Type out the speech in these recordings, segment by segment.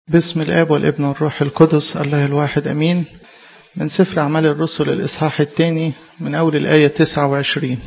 باسم الآب والابن والروح القدس الله الواحد أمين من سفر أعمال الرسل الإصحاح الثاني من أول الآية 29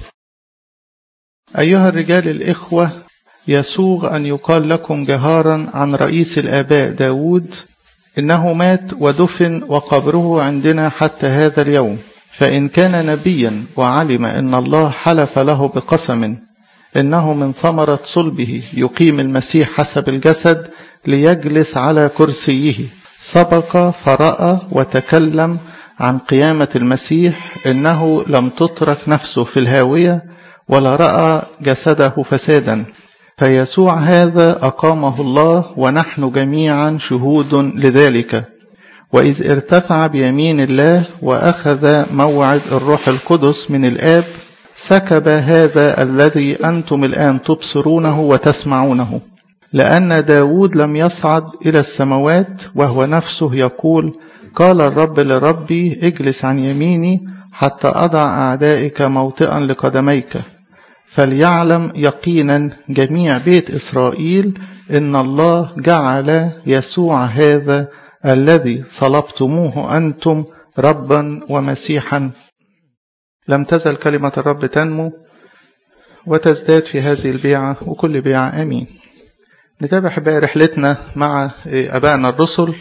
أيها الرجال الإخوة يسوغ أن يقال لكم جهارا عن رئيس الآباء داود إنه مات ودفن وقبره عندنا حتى هذا اليوم فإن كان نبيا وعلم إن الله حلف له بقسم إنه من ثمرة صلبه يقيم المسيح حسب الجسد ليجلس على كرسيه سبق فرأى وتكلم عن قيامة المسيح إنه لم تترك نفسه في الهاوية ولا رأى جسده فسادا فيسوع هذا أقامه الله ونحن جميعا شهود لذلك وإذ ارتفع بيمين الله وأخذ موعد الروح القدس من الآب سكب هذا الذي أنتم الآن تبصرونه وتسمعونه لأن داود لم يصعد إلى السماوات وهو نفسه يقول قال الرب لربي اجلس عن يميني حتى أضع أعدائك موطئا لقدميك فليعلم يقينا جميع بيت إسرائيل إن الله جعل يسوع هذا الذي صلبتموه أنتم ربا ومسيحا لم تزل كلمة الرب تنمو وتزداد في هذه البيعة وكل بيعة أمين نتابع حبايا رحلتنا مع أبائنا الرسل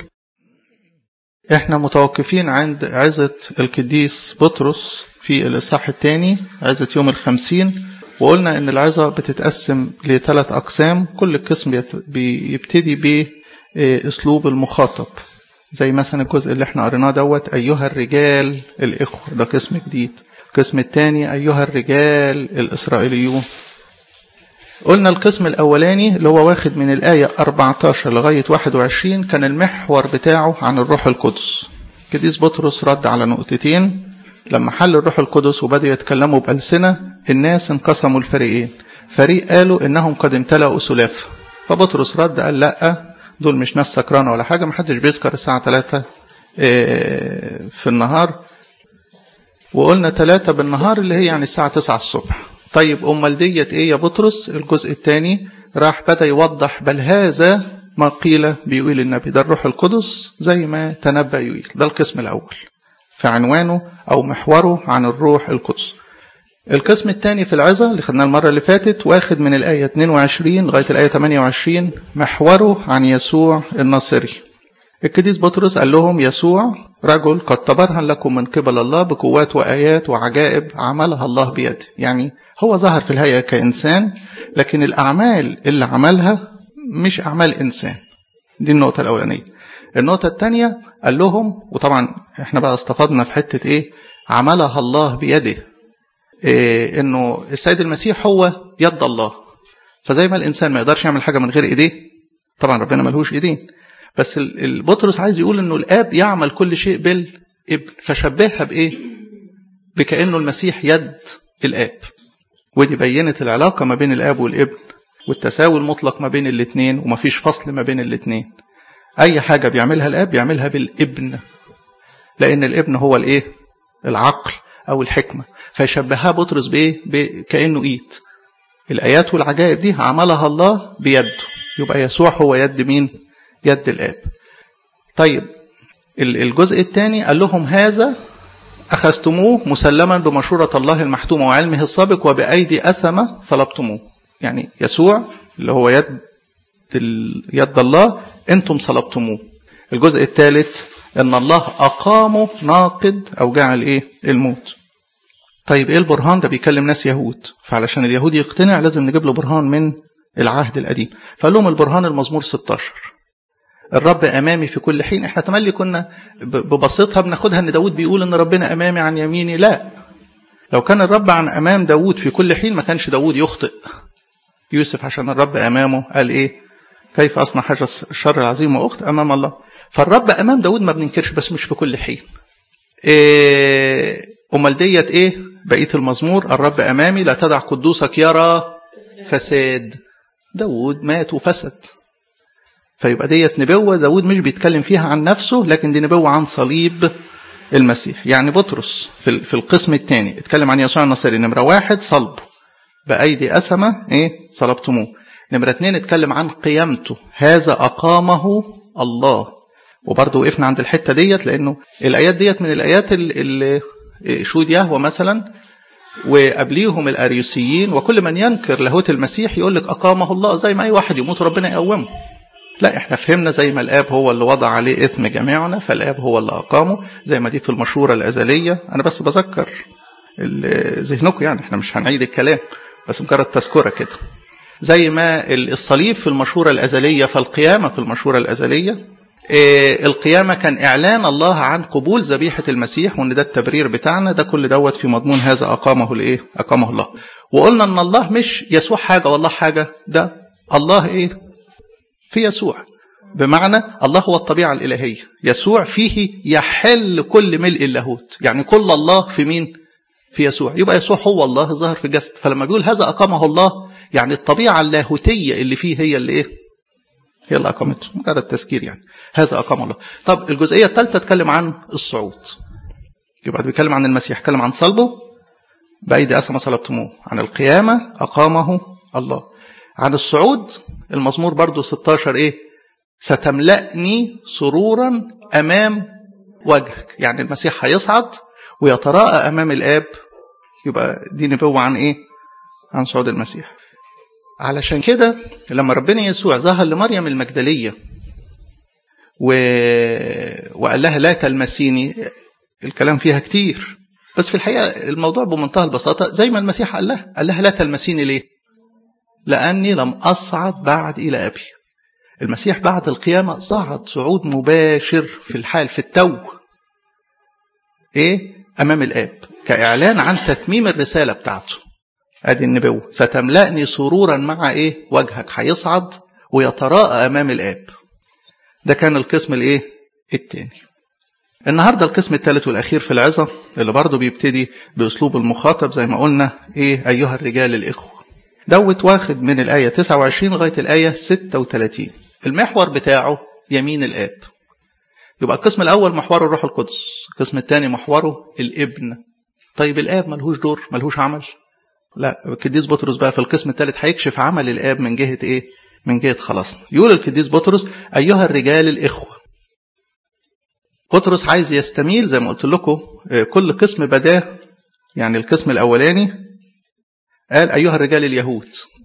احنا متوقفين عند عزة القديس بطرس في الإصحاح الثاني عزة يوم الخمسين وقلنا ان العظة بتتقسم لثلاث أقسام كل قسم بيبتدي بأسلوب المخاطب زي مثلا الجزء اللي احنا قريناه دوت أيها الرجال الإخوة ده قسم جديد القسم الثاني أيها الرجال الإسرائيليون قلنا القسم الأولاني اللي هو واخد من الآية 14 لغاية 21 كان المحور بتاعه عن الروح القدس قديس بطرس رد على نقطتين لما حل الروح القدس وبدأوا يتكلموا بألسنة الناس انقسموا الفريقين فريق قالوا إنهم قد امتلأوا سلافة فبطرس رد قال لأ دول مش ناس سكرانة ولا حاجة محدش بيذكر الساعة 3 في النهار وقلنا 3 بالنهار اللي هي يعني الساعة 9 الصبح طيب أمال ديت إيه يا بطرس الجزء الثاني راح بدأ يوضح بل هذا ما قيل بيقول النبي ده الروح القدس زي ما تنبأ يقول ده القسم الأول في عنوانه أو محوره عن الروح القدس القسم الثاني في العظة اللي خدناه المرة اللي فاتت واخد من الآية 22 لغاية الآية 28 محوره عن يسوع الناصري القديس بطرس قال لهم يسوع رجل قد تبرهن لكم من قبل الله بقوات وآيات وعجائب عملها الله بيده يعني هو ظهر في الهيئة كإنسان لكن الأعمال اللي عملها مش أعمال إنسان دي النقطة الأولانية النقطة الثانية قال لهم وطبعا احنا بقى استفدنا في حتة ايه عملها الله بيده إيه انه السيد المسيح هو يد الله فزي ما الانسان ما يقدرش يعمل حاجة من غير ايديه طبعا ربنا ملهوش ايدين بس البطرس عايز يقول انه الاب يعمل كل شيء بالابن فشبهها بايه بكانه المسيح يد الاب ودي بينت العلاقة ما بين الاب والابن والتساوي المطلق ما بين الاثنين ومفيش فصل ما بين الاثنين اي حاجه بيعملها الاب بيعملها بالابن لان الابن هو الايه العقل او الحكمه فيشبهها بطرس بايه كانه ايد الايات والعجائب دي عملها الله بيده يبقى يسوع هو يد مين يد الاب طيب الجزء الثاني قال لهم هذا أخذتموه مسلما بمشورة الله المحتومة وعلمه السابق وبأيدي أسمة طلبتموه يعني يسوع اللي هو يد يد الله انتم صلبتموه الجزء الثالث ان الله اقامه ناقد او جعل ايه الموت طيب ايه البرهان ده بيكلم ناس يهود فعلشان اليهود يقتنع لازم نجيب له برهان من العهد القديم فقال لهم البرهان المزمور 16 الرب امامي في كل حين احنا تملي كنا ببساطها بناخدها ان داود بيقول ان ربنا امامي عن يميني لا لو كان الرب عن امام داود في كل حين ما كانش داود يخطئ يوسف عشان الرب امامه قال ايه كيف أصنع حاجة الشر العظيم وأخت أمام الله فالرب أمام داود ما بننكرش بس مش في كل حين إيه أمال ديت إيه بقية المزمور الرب أمامي لا تدع قدوسك يرى فساد داود مات وفسد فيبقى ديت نبوة داود مش بيتكلم فيها عن نفسه لكن دي نبوة عن صليب المسيح يعني بطرس في, في القسم الثاني اتكلم عن يسوع الناصري نمرة واحد صلبه بأيدي أسمة إيه صلبتموه نمرة اتنين اتكلم عن قيامته هذا أقامه الله وبرضه وقفنا عند الحتة ديت لأنه الآيات ديت من الآيات اللي شهود يهوى مثلا وقبليهم الأريوسيين وكل من ينكر لاهوت المسيح يقول لك أقامه الله زي ما أي واحد يموت ربنا يقومه لا احنا فهمنا زي ما الاب هو اللي وضع عليه اثم جميعنا فالاب هو اللي اقامه زي ما دي في المشوره الازليه انا بس بذكر ذهنكم يعني احنا مش هنعيد الكلام بس مجرد تذكره كده زي ما الصليب في المشوره الازليه فالقيامه في المشوره الازليه القيامة كان إعلان الله عن قبول ذبيحة المسيح وإن ده التبرير بتاعنا ده كل دوت في مضمون هذا أقامه الإيه؟ أقامه الله. وقلنا إن الله مش يسوع حاجة والله حاجة ده الله إيه؟ في يسوع. بمعنى الله هو الطبيعة الإلهية يسوع فيه يحل كل ملء اللاهوت يعني كل الله في مين في يسوع يبقى يسوع هو الله ظهر في الجسد فلما بيقول هذا أقامه الله يعني الطبيعة اللاهوتية اللي فيه هي اللي إيه هي اللي أقامته مجرد تذكير يعني هذا أقام الله طب الجزئية الثالثة تتكلم عن الصعود يبقى بيتكلم عن المسيح يتكلم عن صلبه بأيدي أسى ما صلبتموه عن القيامة أقامه الله عن الصعود المزمور برضو 16 إيه ستملأني سرورا أمام وجهك يعني المسيح هيصعد ويتراءى أمام الآب يبقى دي نبوة عن إيه عن صعود المسيح علشان كده لما ربنا يسوع ظهر لمريم المجدلية و... وقال لها لا تلمسيني الكلام فيها كتير بس في الحقيقة الموضوع بمنتهى البساطة زي ما المسيح قال لها قال لها لا تلمسيني ليه لأني لم أصعد بعد إلى أبي المسيح بعد القيامة صعد صعود مباشر في الحال في التو إيه أمام الآب كإعلان عن تتميم الرسالة بتاعته ادي النبوة ستملأني سرورا مع ايه وجهك هيصعد ويتراءى امام الاب ده كان القسم الايه التاني النهارده القسم الثالث والاخير في العظه اللي برضه بيبتدي باسلوب المخاطب زي ما قلنا ايه ايها الرجال الاخوه دوت واخد من الايه 29 لغايه الايه 36 المحور بتاعه يمين الاب يبقى القسم الاول محوره الروح القدس القسم الثاني محوره الابن طيب الاب ملهوش دور ملهوش عمل لا القديس بطرس بقى في القسم الثالث هيكشف عمل الاب من جهه ايه من جهه خلاصنا يقول القديس بطرس ايها الرجال الاخوه بطرس عايز يستميل زي ما قلت لكم كل قسم بداه يعني القسم الاولاني قال ايها الرجال اليهود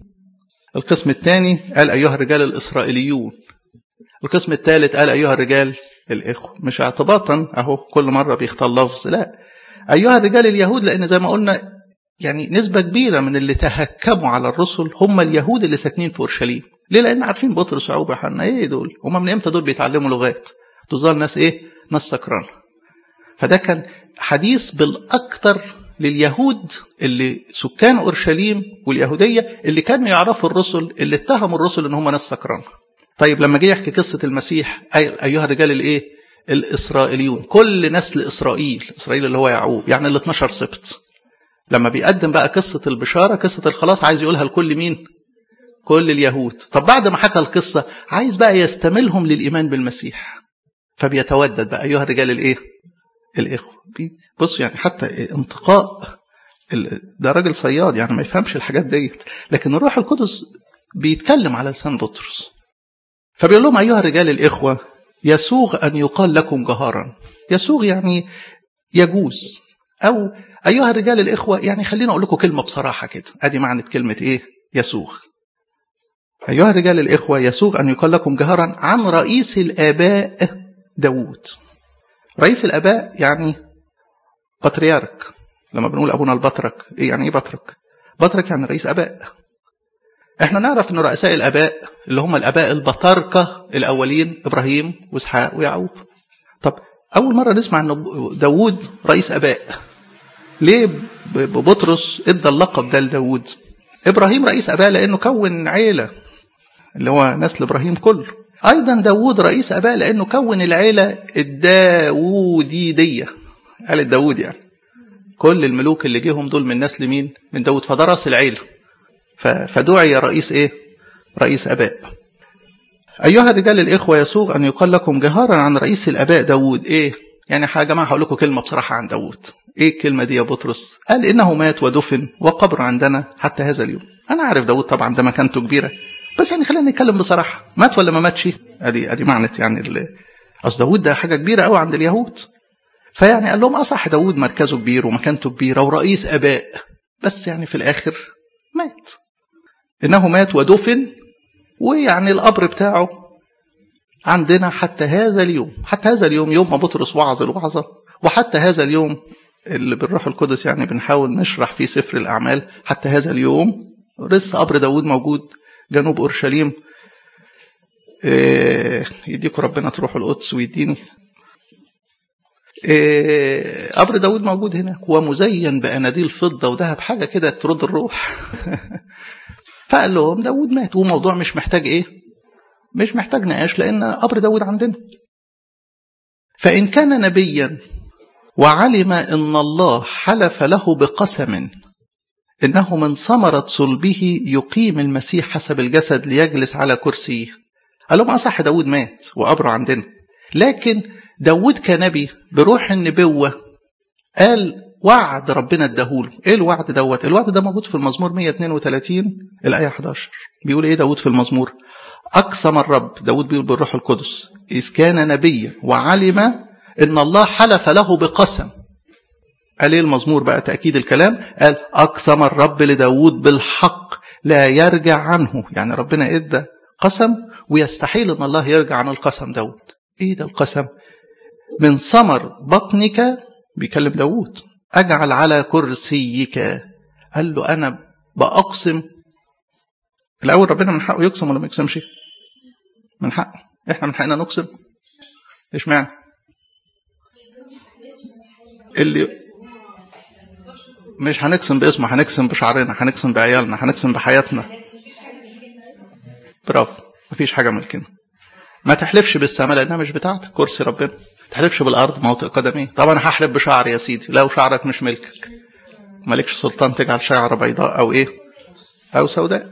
القسم الثاني قال ايها الرجال الاسرائيليون القسم الثالث قال ايها الرجال الاخوه مش اعتباطا اهو كل مره بيختار لفظ لا ايها الرجال اليهود لان زي ما قلنا يعني نسبة كبيرة من اللي تهكموا على الرسل هم اليهود اللي ساكنين في أورشليم ليه لأن عارفين بطرس وعوب وحنا إيه دول هم من إمتى دول بيتعلموا لغات دول ناس إيه ناس سكران فده كان حديث بالأكثر لليهود اللي سكان أورشليم واليهودية اللي كانوا يعرفوا الرسل اللي اتهموا الرسل إن هم ناس سكران طيب لما جه يحكي قصة المسيح أي أيها الرجال الإيه الإسرائيليون كل نسل إسرائيل إسرائيل اللي هو يعقوب يعني ال 12 سبت لما بيقدم بقى قصة البشارة قصة الخلاص عايز يقولها لكل مين كل اليهود طب بعد ما حكى القصة عايز بقى يستملهم للإيمان بالمسيح فبيتودد بقى أيها الرجال الإيه الإخوة بصوا يعني حتى انتقاء ده راجل صياد يعني ما يفهمش الحاجات ديت لكن الروح القدس بيتكلم على لسان بطرس فبيقول لهم أيها الرجال الإخوة يسوغ أن يقال لكم جهارا يسوغ يعني يجوز أو أيها الرجال الإخوة يعني خلينا أقول لكم كلمة بصراحة كده أدي معنى كلمة إيه يسوغ أيها الرجال الإخوة يسوغ أن يقال لكم جهرا عن رئيس الآباء داوود رئيس الآباء يعني بطريرك لما بنقول أبونا البطرك إيه يعني إيه بطرك بطرك يعني رئيس آباء احنا نعرف ان رؤساء الاباء اللي هم الاباء البطاركه الاولين ابراهيم واسحاق ويعقوب طب اول مره نسمع ان داوود رئيس اباء ليه بطرس ادى اللقب ده لداوود ابراهيم رئيس اباء لانه كون عيله اللي هو نسل ابراهيم كله ايضا داوود رئيس اباء لانه كون العيله الداووديديه عيله داوود يعني كل الملوك اللي جيهم دول من نسل مين من داوود فده راس العيله فدعي رئيس ايه رئيس اباء ايها الرجال الاخوه يسوغ ان يقال لكم جهارا عن رئيس الاباء داوود ايه يعني يا جماعه هقول لكم كلمه بصراحه عن داوود ايه الكلمه دي يا بطرس قال انه مات ودفن وقبر عندنا حتى هذا اليوم انا عارف داوود طبعا ده مكانته كبيره بس يعني خلينا نتكلم بصراحه مات ولا ما ماتش ادي ادي معنت يعني اصل داوود ده حاجه كبيره قوي عند اليهود فيعني قال لهم اصح داوود مركزه كبير ومكانته كبيره ورئيس اباء بس يعني في الاخر مات انه مات ودفن ويعني القبر بتاعه عندنا حتى هذا اليوم حتى هذا اليوم يوم ما بطرس وعظ الوعظه وحتى هذا اليوم اللي بالروح القدس يعني بنحاول نشرح فيه سفر الأعمال حتى هذا اليوم لسه قبر داود موجود جنوب أورشليم إيه يديكم ربنا تروحوا القدس ويديني إيه قبر داود موجود هناك ومزين بأناديل فضة وذهب حاجة كده ترد الروح فقال لهم داود مات وموضوع مش محتاج ايه مش محتاج نقاش لأن قبر داود عندنا فإن كان نبيا وعلم ان الله حلف له بقسم انه من ثمره صلبه يقيم المسيح حسب الجسد ليجلس على كرسيه قال لهم اصح داود مات وقبره عندنا لكن داود كنبي بروح النبوه قال وعد ربنا اداهوله ايه الوعد دوت الوعد ده موجود في المزمور 132 الايه 11 بيقول ايه داود في المزمور اقسم الرب داود بيقول بالروح القدس اذ كان نبيا وعلم ان الله حلف له بقسم قال ايه المزمور بقى تأكيد الكلام قال أقسم الرب لداود بالحق لا يرجع عنه يعني ربنا ادى قسم ويستحيل ان الله يرجع عن القسم داود ايه ده القسم من ثمر بطنك بيكلم داود اجعل على كرسيك قال له انا بأقسم الاول ربنا من حقه يقسم ولا ما يقسمش من حقه احنا من حقنا نقسم ايش معنى اللي مش هنقسم باسمه هنقسم بشعرنا هنقسم بعيالنا هنقسم بحياتنا برافو مفيش حاجه ملكنا ما تحلفش بالسماء لانها مش بتاعتك كرسي ربنا ما تحلفش بالارض موطئ قدميه طبعا هحلف بشعر يا سيدي لو شعرك مش ملكك مالكش سلطان تجعل شعر بيضاء او ايه او سوداء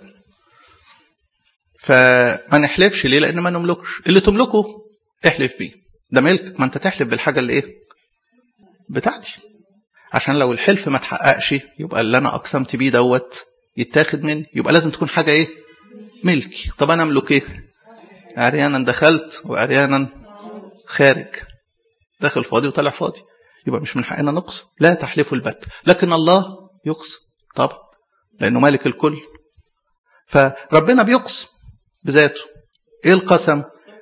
فما نحلفش ليه لان ما نملكش اللي تملكه احلف بيه ده ملكك ما انت تحلف بالحاجه اللي ايه بتاعتي عشان لو الحلف ما تحققش يبقى اللي انا اقسمت بيه دوت يتاخد مني يبقى لازم تكون حاجه ايه ملكي طب انا املك ايه عريانا دخلت وعريانا خارج داخل فاضي وطلع فاضي يبقى مش من حقنا نقسم لا تحلفوا البت لكن الله يقسم طبعا لانه مالك الكل فربنا بيقسم بذاته ايه القسم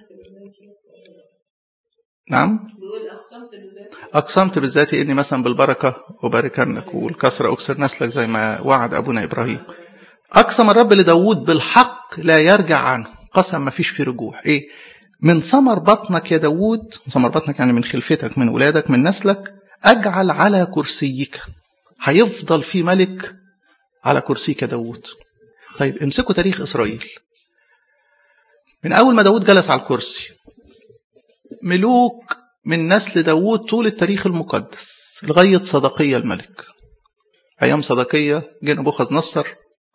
نعم أقسمت بالذات إني مثلا بالبركة أباركنك والكسرة أكسر نسلك زي ما وعد أبونا إبراهيم أقسم الرب لداود بالحق لا يرجع عنه قسم ما فيش فيه رجوع إيه من ثمر بطنك يا داود ثمر بطنك يعني من خلفتك من ولادك من نسلك أجعل على كرسيك هيفضل في ملك على كرسيك يا داود طيب امسكوا تاريخ إسرائيل من أول ما داود جلس على الكرسي ملوك من نسل داوود طول التاريخ المقدس لغاية صدقية الملك أيام صدقية جه نبوخذ نصر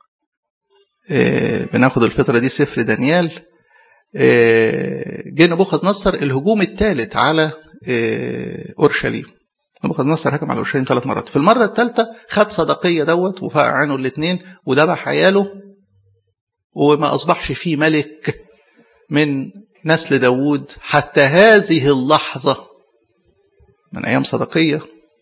إيه بناخد الفترة دي سفر دانيال إيه جه نبوخذ نصر الهجوم الثالث على إيه أورشليم نبوخذ نصر هجم على أورشليم ثلاث مرات في المرة الثالثة خد صدقية دوت وفقع عينه الاثنين وذبح عياله وما أصبحش فيه ملك من نسل داود حتى هذه اللحظة من أيام صدقية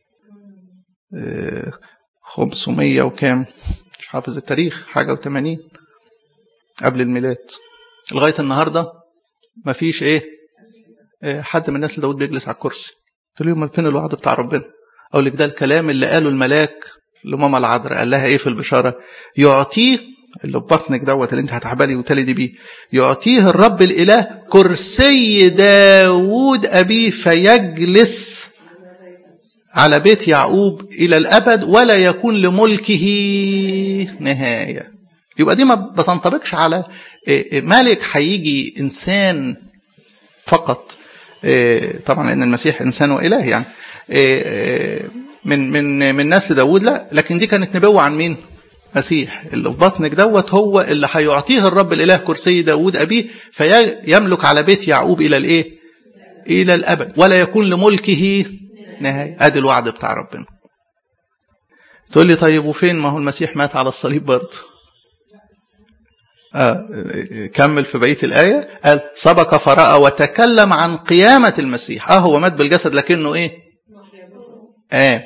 خمسمية وكام مش حافظ التاريخ حاجة وثمانين قبل الميلاد لغاية النهاردة مفيش إيه حد من نسل داود بيجلس على الكرسي قلت لهم فين الوعد بتاع ربنا أقول لك ده الكلام اللي قاله الملاك لماما العذراء قال لها إيه في البشارة يعطيه اللي في بطنك دوت اللي انت هتحبلي وتلدي بيه يعطيه الرب الاله كرسي داوود ابيه فيجلس على بيت يعقوب الى الابد ولا يكون لملكه نهايه يبقى دي ما بتنطبقش على ملك هيجي انسان فقط طبعا لان المسيح انسان واله يعني من من من نسل داوود لا لكن دي كانت نبوه عن مين؟ مسيح اللي في بطنك دوت هو اللي هيعطيه الرب الاله كرسي داود ابيه فيملك على بيت يعقوب الى الايه الى الابد ولا يكون لملكه نهايه ادي الوعد بتاع ربنا تقول لي طيب وفين ما هو المسيح مات على الصليب برضه آه كمل في بقيه الايه قال سبق فراى وتكلم عن قيامه المسيح اه هو مات بالجسد لكنه ايه اه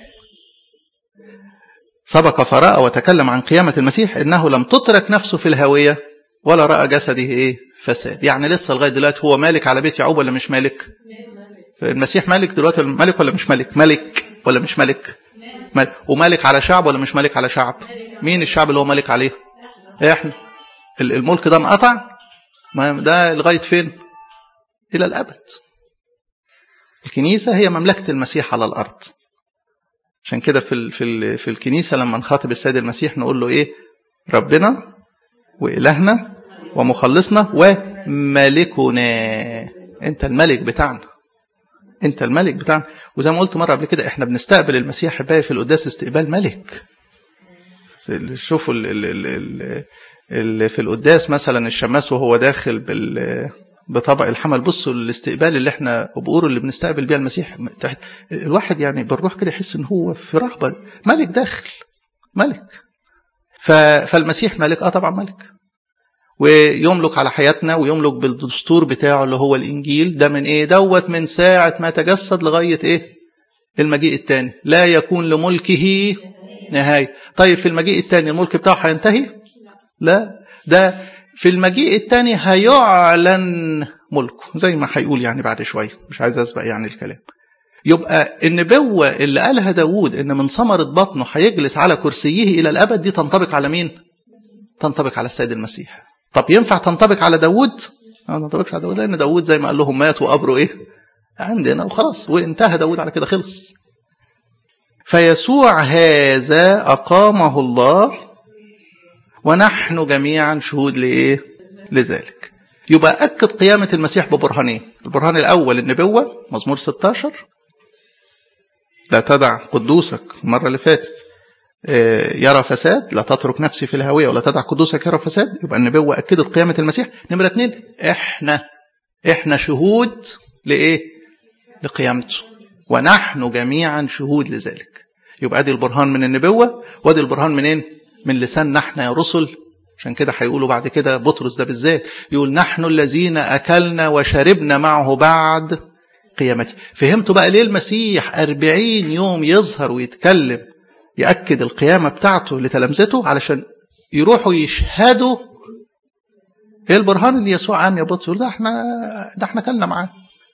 سبق فراى وتكلم عن قيامه المسيح انه لم تترك نفسه في الهويه ولا راى جسده ايه فساد يعني لسه لغايه دلوقتي هو مالك على بيت يعقوب ولا مش مالك المسيح مالك دلوقتي مالك ولا مش مالك ملك ولا مش ملك ملك ومالك على شعب ولا مش مالك على شعب مين الشعب اللي هو مالك عليه احنا الملك ده انقطع ما ده لغايه فين الى الابد الكنيسه هي مملكه المسيح على الارض عشان كده في ال في ال في الكنيسه لما نخاطب السيد المسيح نقول له ايه ربنا والهنا ومخلصنا وملكنا انت الملك بتاعنا انت الملك بتاعنا وزي ما قلت مره قبل كده احنا بنستقبل المسيح باقي في القداس استقبال ملك شوفوا اللي في القداس مثلا الشماس وهو داخل بال بطبق الحمل بصوا الاستقبال اللي احنا وبقوره اللي بنستقبل بيها المسيح الواحد يعني بالروح كده يحس ان هو في رهبه ملك داخل ملك فالمسيح ملك اه طبعا ملك ويملك على حياتنا ويملك بالدستور بتاعه اللي هو الانجيل ده من ايه دوت من ساعه ما تجسد لغايه ايه المجيء الثاني لا يكون لملكه نهايه طيب في المجيء الثاني الملك بتاعه هينتهي لا ده في المجيء الثاني هيعلن ملكه زي ما هيقول يعني بعد شويه مش عايز اسبق يعني الكلام يبقى النبوة اللي قالها داوود ان من ثمرة بطنه هيجلس على كرسيه الى الابد دي تنطبق على مين تنطبق على السيد المسيح طب ينفع تنطبق على داوود ما تنطبقش على داوود لان داوود زي ما قال لهم مات وقبره ايه عندنا وخلاص وانتهى داوود على كده خلص فيسوع هذا اقامه الله ونحن جميعا شهود لايه لذلك يبقى اكد قيامه المسيح ببرهانين البرهان الاول النبوه مزمور 16 لا تدع قدوسك المره اللي فاتت يرى فساد لا تترك نفسي في الهوية ولا تدع قدوسك يرى فساد يبقى النبوة أكدت قيامة المسيح نمرة اتنين احنا احنا شهود لإيه لقيامته ونحن جميعا شهود لذلك يبقى ادي البرهان من النبوة وادي البرهان منين من لسان نحن يا رسل عشان كده هيقولوا بعد كده بطرس ده بالذات يقول نحن الذين أكلنا وشربنا معه بعد قيامته فهمتوا بقى ليه المسيح أربعين يوم يظهر ويتكلم يأكد القيامة بتاعته لتلامذته علشان يروحوا يشهدوا ايه البرهان اللي يسوع عام يا بطرس ده احنا ده احنا كلنا معاه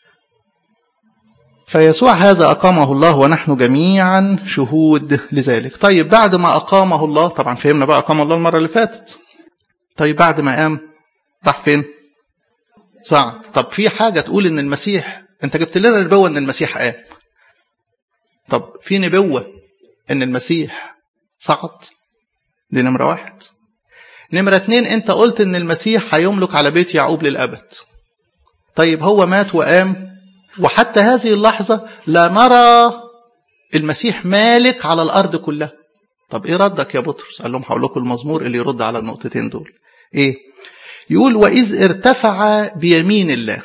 فيسوع هذا أقامه الله ونحن جميعا شهود لذلك طيب بعد ما أقامه الله طبعا فهمنا بقى أقام الله المرة اللي فاتت طيب بعد ما قام راح فين صعد طب في حاجة تقول إن المسيح أنت جبت لنا نبوة إن المسيح قام طب في نبوة ان المسيح صعد دي نمرة واحد نمرة اتنين انت قلت ان المسيح هيملك على بيت يعقوب للأبد طيب هو مات وقام وحتى هذه اللحظة لا نرى المسيح مالك على الأرض كلها طب ايه ردك يا بطرس قال لهم هقول لكم المزمور اللي يرد على النقطتين دول ايه يقول وإذ ارتفع بيمين الله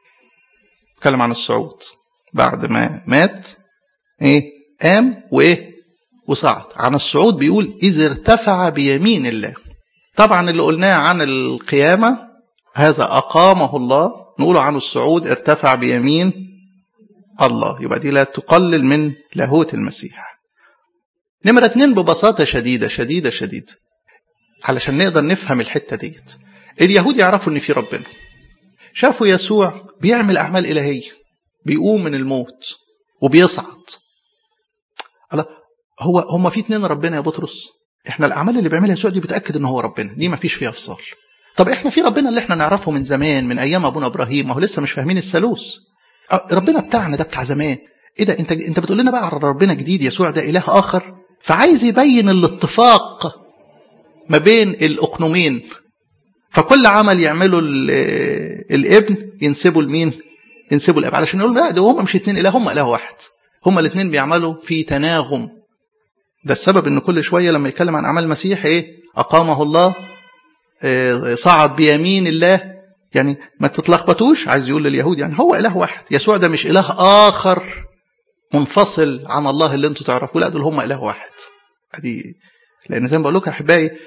اتكلم عن الصعود بعد ما مات ايه قام وايه وصعد عن الصعود بيقول إذ ارتفع بيمين الله طبعا اللي قلناه عن القيامة هذا أقامه الله نقول عن الصعود ارتفع بيمين الله يبقى دي لا تقلل من لاهوت المسيح نمرة اتنين ببساطة شديدة شديدة شديدة علشان نقدر نفهم الحتة ديت اليهود يعرفوا ان في ربنا شافوا يسوع بيعمل أعمال إلهية بيقوم من الموت وبيصعد الله هو هم في اتنين ربنا يا بطرس احنا الاعمال اللي بيعملها يسوع دي بتاكد ان هو ربنا دي ما فيش فيها فصال طب احنا في ربنا اللي احنا نعرفه من زمان من ايام ابونا ابراهيم ما هو لسه مش فاهمين الثالوث ربنا بتاعنا ده بتاع زمان ايه ده انت انت بتقول لنا بقى على ربنا جديد يسوع ده اله اخر فعايز يبين الاتفاق ما بين الاقنومين فكل عمل يعمله الابن ينسبه لمين ينسبه الاب علشان يقول لا ده هم مش اتنين اله هم اله واحد هما الاثنين بيعملوا في تناغم ده السبب ان كل شويه لما يتكلم عن اعمال المسيح ايه اقامه الله إيه صعد بيمين الله يعني ما تتلخبطوش عايز يقول لليهود يعني هو اله واحد يسوع ده مش اله اخر منفصل عن الله اللي انتوا تعرفوه لا دول هم اله واحد دي لان زي ما بقول لكم احبائي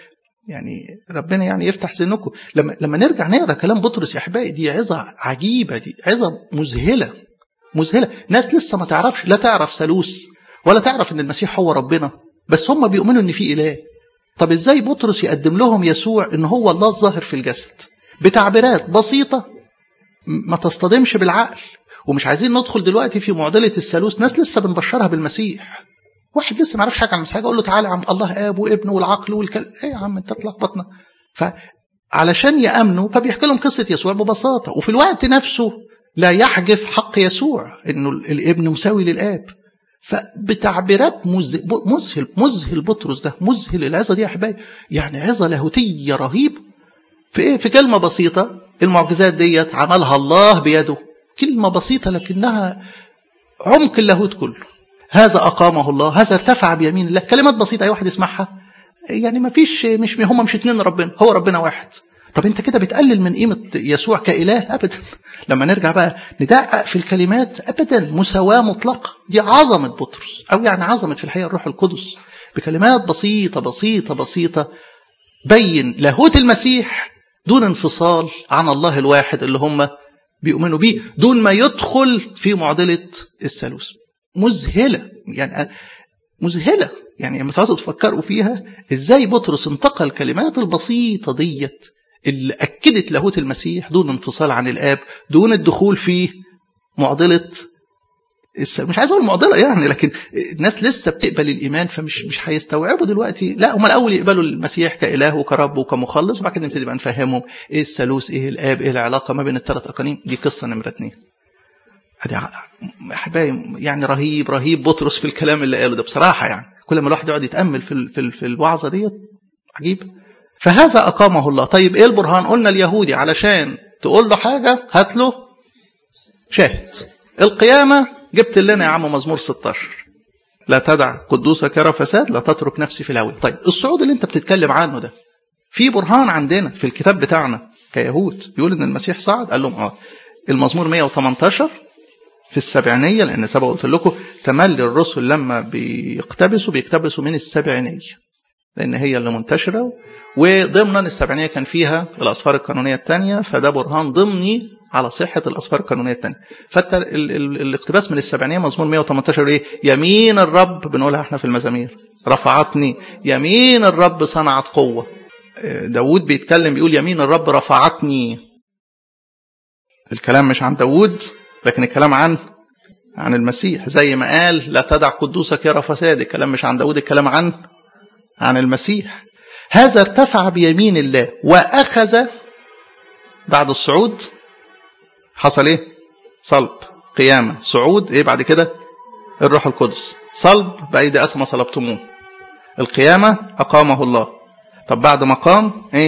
يعني ربنا يعني يفتح ذهنكم لما لما نرجع نقرا كلام بطرس يا احبائي دي عظه عجيبه دي عظه مذهله مذهله ناس لسه ما تعرفش لا تعرف ثالوث ولا تعرف ان المسيح هو ربنا بس هم بيؤمنوا ان في اله طب ازاي بطرس يقدم لهم يسوع ان هو الله الظاهر في الجسد بتعبيرات بسيطه ما تصطدمش بالعقل ومش عايزين ندخل دلوقتي في معضله الثالوث ناس لسه بنبشرها بالمسيح واحد لسه ما يعرفش حاجه عن المسيح اقول له تعالى يا عم الله اب وابن والعقل والكلام ايه يا عم انت تلخبطنا فعلشان يامنوا فبيحكي لهم قصه يسوع ببساطه وفي الوقت نفسه لا يحجف حق يسوع انه الابن مساوي للاب فبتعبيرات مذهل مذهل بطرس ده مذهل العظه دي يا احبائي يعني عظه لاهوتيه رهيبه في ايه في كلمه بسيطه المعجزات ديت عملها الله بيده كلمه بسيطه لكنها عمق اللاهوت كله هذا اقامه الله هذا ارتفع بيمين الله كلمات بسيطه اي واحد يسمعها يعني ما فيش مش هم مش اتنين ربنا هو ربنا واحد طب انت كده بتقلل من قيمه يسوع كاله ابدا لما نرجع بقى ندقق في الكلمات ابدا مساواه مطلقه دي عظمه بطرس او يعني عظمه في الحقيقه الروح القدس بكلمات بسيطه بسيطه بسيطه بين لاهوت المسيح دون انفصال عن الله الواحد اللي هم بيؤمنوا بيه دون ما يدخل في معضله الثالوث مذهله يعني مذهله يعني لما تقعدوا تفكروا فيها ازاي بطرس انتقل الكلمات البسيطه ديت اللي اكدت لاهوت المسيح دون انفصال عن الاب دون الدخول في معضله مش عايز اقول معضله يعني لكن الناس لسه بتقبل الايمان فمش مش هيستوعبوا دلوقتي لا هم الاول يقبلوا المسيح كاله وكرب وكمخلص وبعد كده نبتدي بقى نفهمهم ايه الثالوث ايه الاب ايه العلاقه ما بين الثلاث اقانيم دي قصه نمره اثنين ادي احبائي يعني رهيب رهيب بطرس في الكلام اللي قاله ده بصراحه يعني كل ما الواحد يقعد يتامل في في, في الوعظه ديت عجيب فهذا اقامه الله طيب ايه البرهان قلنا اليهودي علشان تقول له حاجه هات له شاهد القيامه جبت لنا يا عم مزمور 16 لا تدع قدوسك يرى فساد لا تترك نفسي في الهوى طيب الصعود اللي انت بتتكلم عنه ده في برهان عندنا في الكتاب بتاعنا كيهود بيقول ان المسيح صعد قال لهم اه المزمور 118 في السبعينية لأن سبق قلت لكم تملي الرسل لما بيقتبسوا بيقتبسوا من السبعينية لأن هي اللي منتشرة وضمنا السبعينية كان فيها الأسفار القانونية الثانية فده برهان ضمني على صحة الأسفار القانونية الثانية فانت الاقتباس من السبعينية مزمور 118 إيه يمين الرب بنقولها احنا في المزامير رفعتني يمين الرب صنعت قوة داود بيتكلم بيقول يمين الرب رفعتني الكلام مش عن داود لكن الكلام عن عن المسيح زي ما قال لا تدع قدوسك يرى فساد الكلام مش عن داود الكلام عن عن المسيح هذا ارتفع بيمين الله وأخذ بعد الصعود حصل ايه صلب قيامة صعود ايه بعد كده الروح القدس صلب بأيدي أسمى صلبتموه القيامة أقامه الله طب بعد ما قام ايه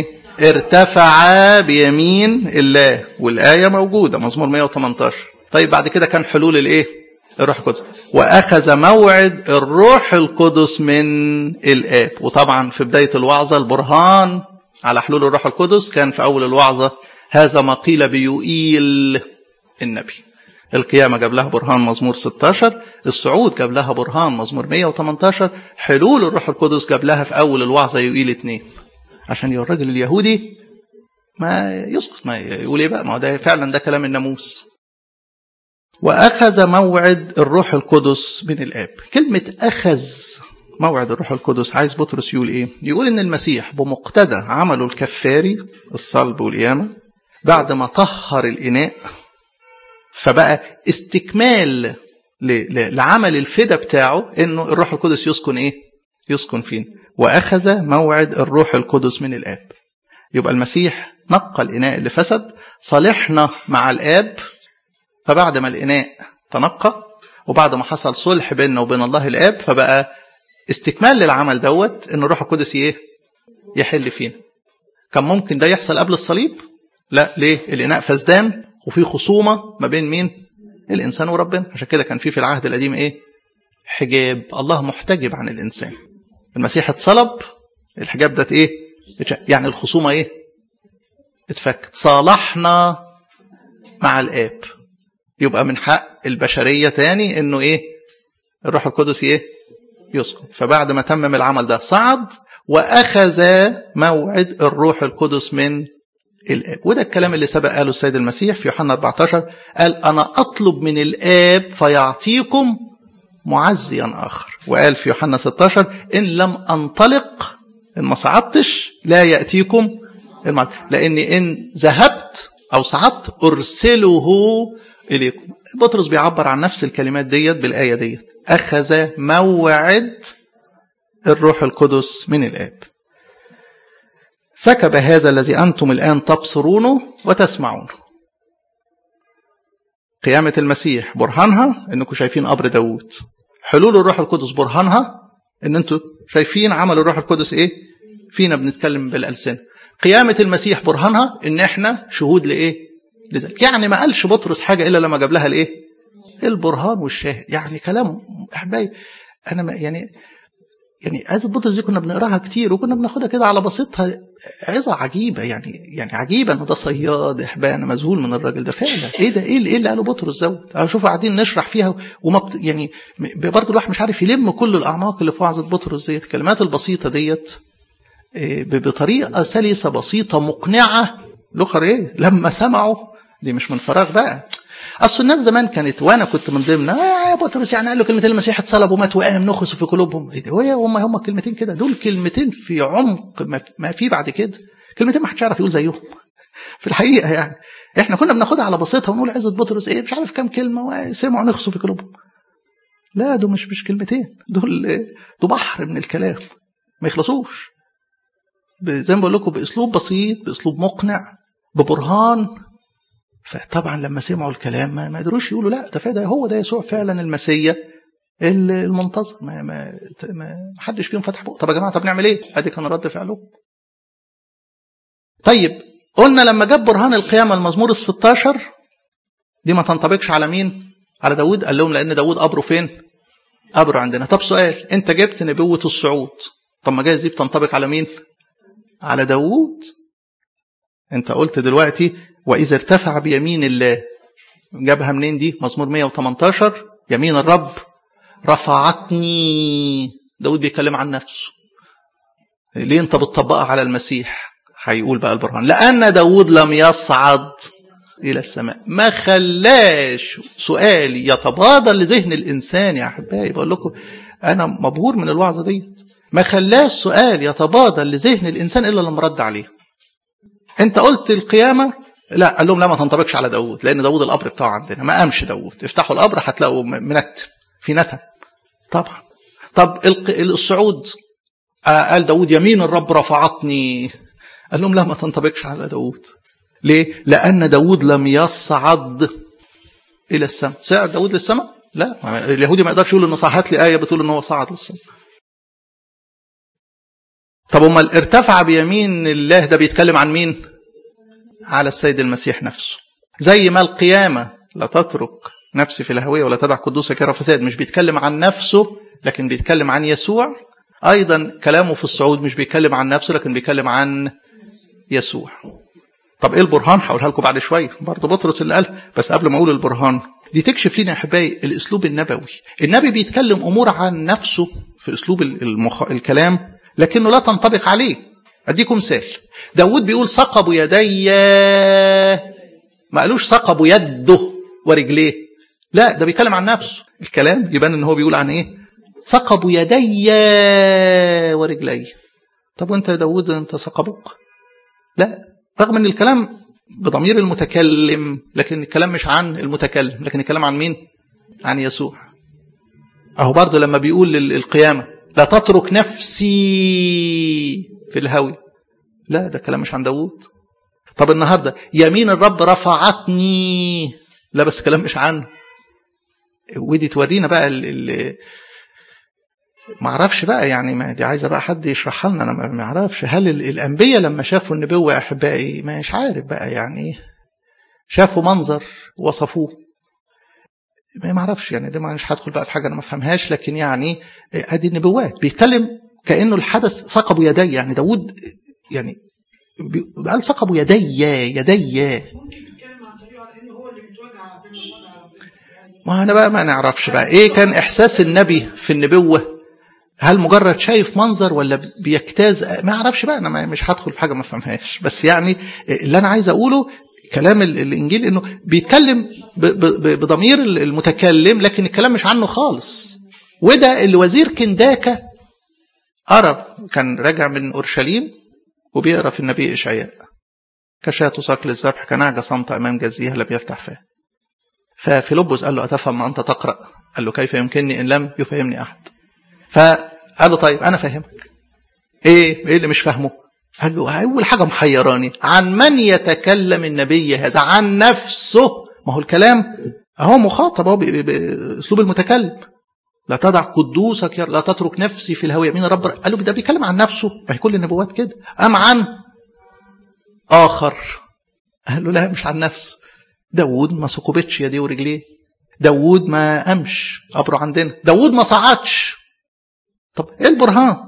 ارتفع بيمين الله والآية موجودة مزمور 118 طيب بعد كده كان حلول الايه الروح القدس واخذ موعد الروح القدس من الاب وطبعا في بدايه الوعظه البرهان على حلول الروح القدس كان في اول الوعظه هذا ما قيل بيوئيل النبي القيامة جاب لها برهان مزمور 16 الصعود جاب لها برهان مزمور 118 حلول الروح القدس جاب لها في أول الوعظة يوئيل اتنين عشان الراجل اليهودي ما يسقط ما يقول ايه بقى ما ده فعلا ده كلام الناموس وأخذ موعد الروح القدس من الآب كلمة أخذ موعد الروح القدس عايز بطرس يقول إيه يقول إن المسيح بمقتضى عمله الكفاري الصلب والقيامة بعد ما طهر الإناء فبقى استكمال لعمل الفدا بتاعه إنه الروح القدس يسكن إيه يسكن فين وأخذ موعد الروح القدس من الآب يبقى المسيح نقى الإناء اللي فسد صالحنا مع الآب فبعد ما الإناء تنقى وبعد ما حصل صلح بيننا وبين الله الآب فبقى استكمال للعمل دوت إن الروح القدس إيه؟ يحل فينا. كان ممكن ده يحصل قبل الصليب؟ لا ليه؟ الإناء فسدان وفي خصومة ما بين مين؟ الإنسان وربنا، عشان كده كان في في العهد القديم إيه؟ حجاب، الله محتجب عن الإنسان. المسيح اتصلب الحجاب ده إيه؟ يعني الخصومة إيه؟ اتفكت، صالحنا مع الآب. يبقى من حق البشرية تاني انه ايه الروح القدس ايه يسكن فبعد ما تمم العمل ده صعد وأخذ موعد الروح القدس من الآب وده الكلام اللي سبق قاله السيد المسيح في يوحنا 14 قال أنا أطلب من الآب فيعطيكم معزيا آخر وقال في يوحنا 16 إن لم أنطلق إن ما صعدتش لا يأتيكم المعد لأني إن ذهبت أو صعدت أرسله إليكم بطرس بيعبر عن نفس الكلمات ديت بالآية ديت أخذ موعد الروح القدس من الآب سكب هذا الذي أنتم الآن تبصرونه وتسمعونه قيامة المسيح برهانها أنكم شايفين قبر داوود حلول الروح القدس برهانها أن أنتم شايفين عمل الروح القدس إيه فينا بنتكلم بالألسنة قيامة المسيح برهانها أن إحنا شهود لإيه لذلك يعني ما قالش بطرس حاجة إلا لما جاب لها الإيه البرهان والشاهد يعني كلام أحبائي أنا ما يعني يعني عزة بطرس دي كنا بنقراها كتير وكنا بناخدها كده على بسيطها عظة عجيبة يعني يعني عجيبة انه ده صياد احبان انا مذهول من الراجل ده فعلا ايه ده ايه ايه اللي قاله بطرس دوت اشوف قاعدين نشرح فيها وما بت يعني برضه الواحد مش عارف يلم كل الاعماق اللي في وعظة بطرس ديت الكلمات البسيطة ديت بطريقة سلسة بسيطة مقنعة الاخر ايه لما سمعوا دي مش من فراغ بقى اصل الناس زمان كانت وانا كنت من ضمن آه يا بطرس يعني قال له كلمتين المسيح اتصلب ومات وقام نخس في قلوبهم ايه ده هو هم هم كلمتين كده دول كلمتين في عمق ما في بعد كده كلمتين ما حدش يعرف يقول زيهم في الحقيقه يعني احنا كنا بناخدها على بسيطها ونقول عزه بطرس ايه مش عارف كام كلمه وسمعوا نخسوا في قلوبهم لا دول مش مش كلمتين دول دول بحر من الكلام ما يخلصوش زي ما بقول لكم باسلوب بسيط باسلوب مقنع ببرهان فطبعا لما سمعوا الكلام ما, ما قدروش يقولوا لا ده ده هو ده يسوع فعلا المسيا المنتظر ما ما ما حدش فيهم فتح بقه طب يا جماعه طب نعمل ايه؟ ادي كان رد فعله. طيب قلنا لما جاب برهان القيامه المزمور ال 16 دي ما تنطبقش على مين؟ على داوود قال لهم لان داوود قبره فين؟ قبره عندنا طب سؤال انت جبت نبوه الصعود طب ما جايز دي بتنطبق على مين؟ على داوود انت قلت دلوقتي وإذا ارتفع بيمين الله جابها منين دي مزمور 118 يمين الرب رفعتني داود بيتكلم عن نفسه ليه انت بتطبقها على المسيح هيقول بقى البرهان لأن داود لم يصعد إلى السماء ما خلاش سؤالي يتبادر لذهن الإنسان يا أحبائي بقول لكم أنا مبهور من الوعظة دي ما خلاش سؤال يتبادر لذهن الإنسان إلا لما رد عليه أنت قلت القيامة لا قال لهم لا ما تنطبقش على داوود لان داوود القبر بتاعه عندنا ما قامش داوود افتحوا القبر هتلاقوا منتن في نتن طبعا طب الصعود قال داوود يمين الرب رفعتني قال لهم لا ما تنطبقش على داوود ليه لان داوود لم يصعد الى السماء صعد داوود للسماء لا اليهودي ما يقدرش يقول انه هات لي ايه بتقول ان هو صعد للسماء طب امال ارتفع بيمين الله ده بيتكلم عن مين على السيد المسيح نفسه زي ما القيامة لا تترك نفسي في الهوية ولا تدع قدوسك يرى فساد مش بيتكلم عن نفسه لكن بيتكلم عن يسوع أيضا كلامه في الصعود مش بيتكلم عن نفسه لكن بيتكلم عن يسوع طب ايه البرهان هقولها لكم بعد شويه برضه بطرس اللي قال بس قبل ما اقول البرهان دي تكشف لنا يا احبائي الاسلوب النبوي النبي بيتكلم امور عن نفسه في اسلوب المخ... الكلام لكنه لا تنطبق عليه اديكم مثال داود بيقول ثقبوا يدي ما قالوش ثقبوا يده ورجليه لا ده بيتكلم عن نفسه الكلام يبان ان هو بيقول عن ايه ثقبوا يدي ورجلي طب وانت يا داود انت ثقبوك لا رغم ان الكلام بضمير المتكلم لكن الكلام مش عن المتكلم لكن الكلام عن مين عن يسوع اهو برضه لما بيقول القيامه لا تترك نفسي في الهوي لا ده كلام مش عن داوود طب النهارده يمين الرب رفعتني لا بس كلام مش عنه ودي تورينا بقى اللي ما اعرفش بقى يعني ما دي عايزه بقى حد يشرحها لنا انا ما اعرفش هل الانبياء لما شافوا النبوه يا احبائي مش عارف بقى يعني شافوا منظر وصفوه ما اعرفش يعني ده مش هدخل بقى في حاجه انا ما افهمهاش لكن يعني ادي النبوات بيتكلم كانه الحدث ثقبوا يدي يعني داود يعني قال ثقبوا يدي يدي ما انا بقى ما نعرفش بقى ايه كان احساس النبي في النبوه هل مجرد شايف منظر ولا بيجتاز ما اعرفش بقى انا مش هدخل في حاجه ما افهمهاش بس يعني اللي انا عايز اقوله كلام الانجيل انه بيتكلم بضمير المتكلم لكن الكلام مش عنه خالص وده اللي وزير كنداكا قرا كان راجع من اورشليم وبيقرا في النبي اشعياء كشاة تساق للذبح كنعجة صمت امام جزيها لم يفتح فاه ففيلبس قال له اتفهم ما انت تقرا قال له كيف يمكنني ان لم يفهمني احد فقال له طيب انا فاهمك ايه ايه اللي مش فاهمه قال له اول حاجه محيراني عن من يتكلم النبي هذا عن نفسه ما هو الكلام اهو مخاطب اهو باسلوب المتكلم لا تضع قدوسك يا لا تترك نفسي في الهوية مين رب قال له ده بيتكلم عن نفسه ما هي كل النبوات كده أم عن آخر قال له لا مش عن نفسه داوود ما سقبتش يديه ورجليه داوود ما قامش قبره عندنا داوود ما صعدش طب ايه البرهان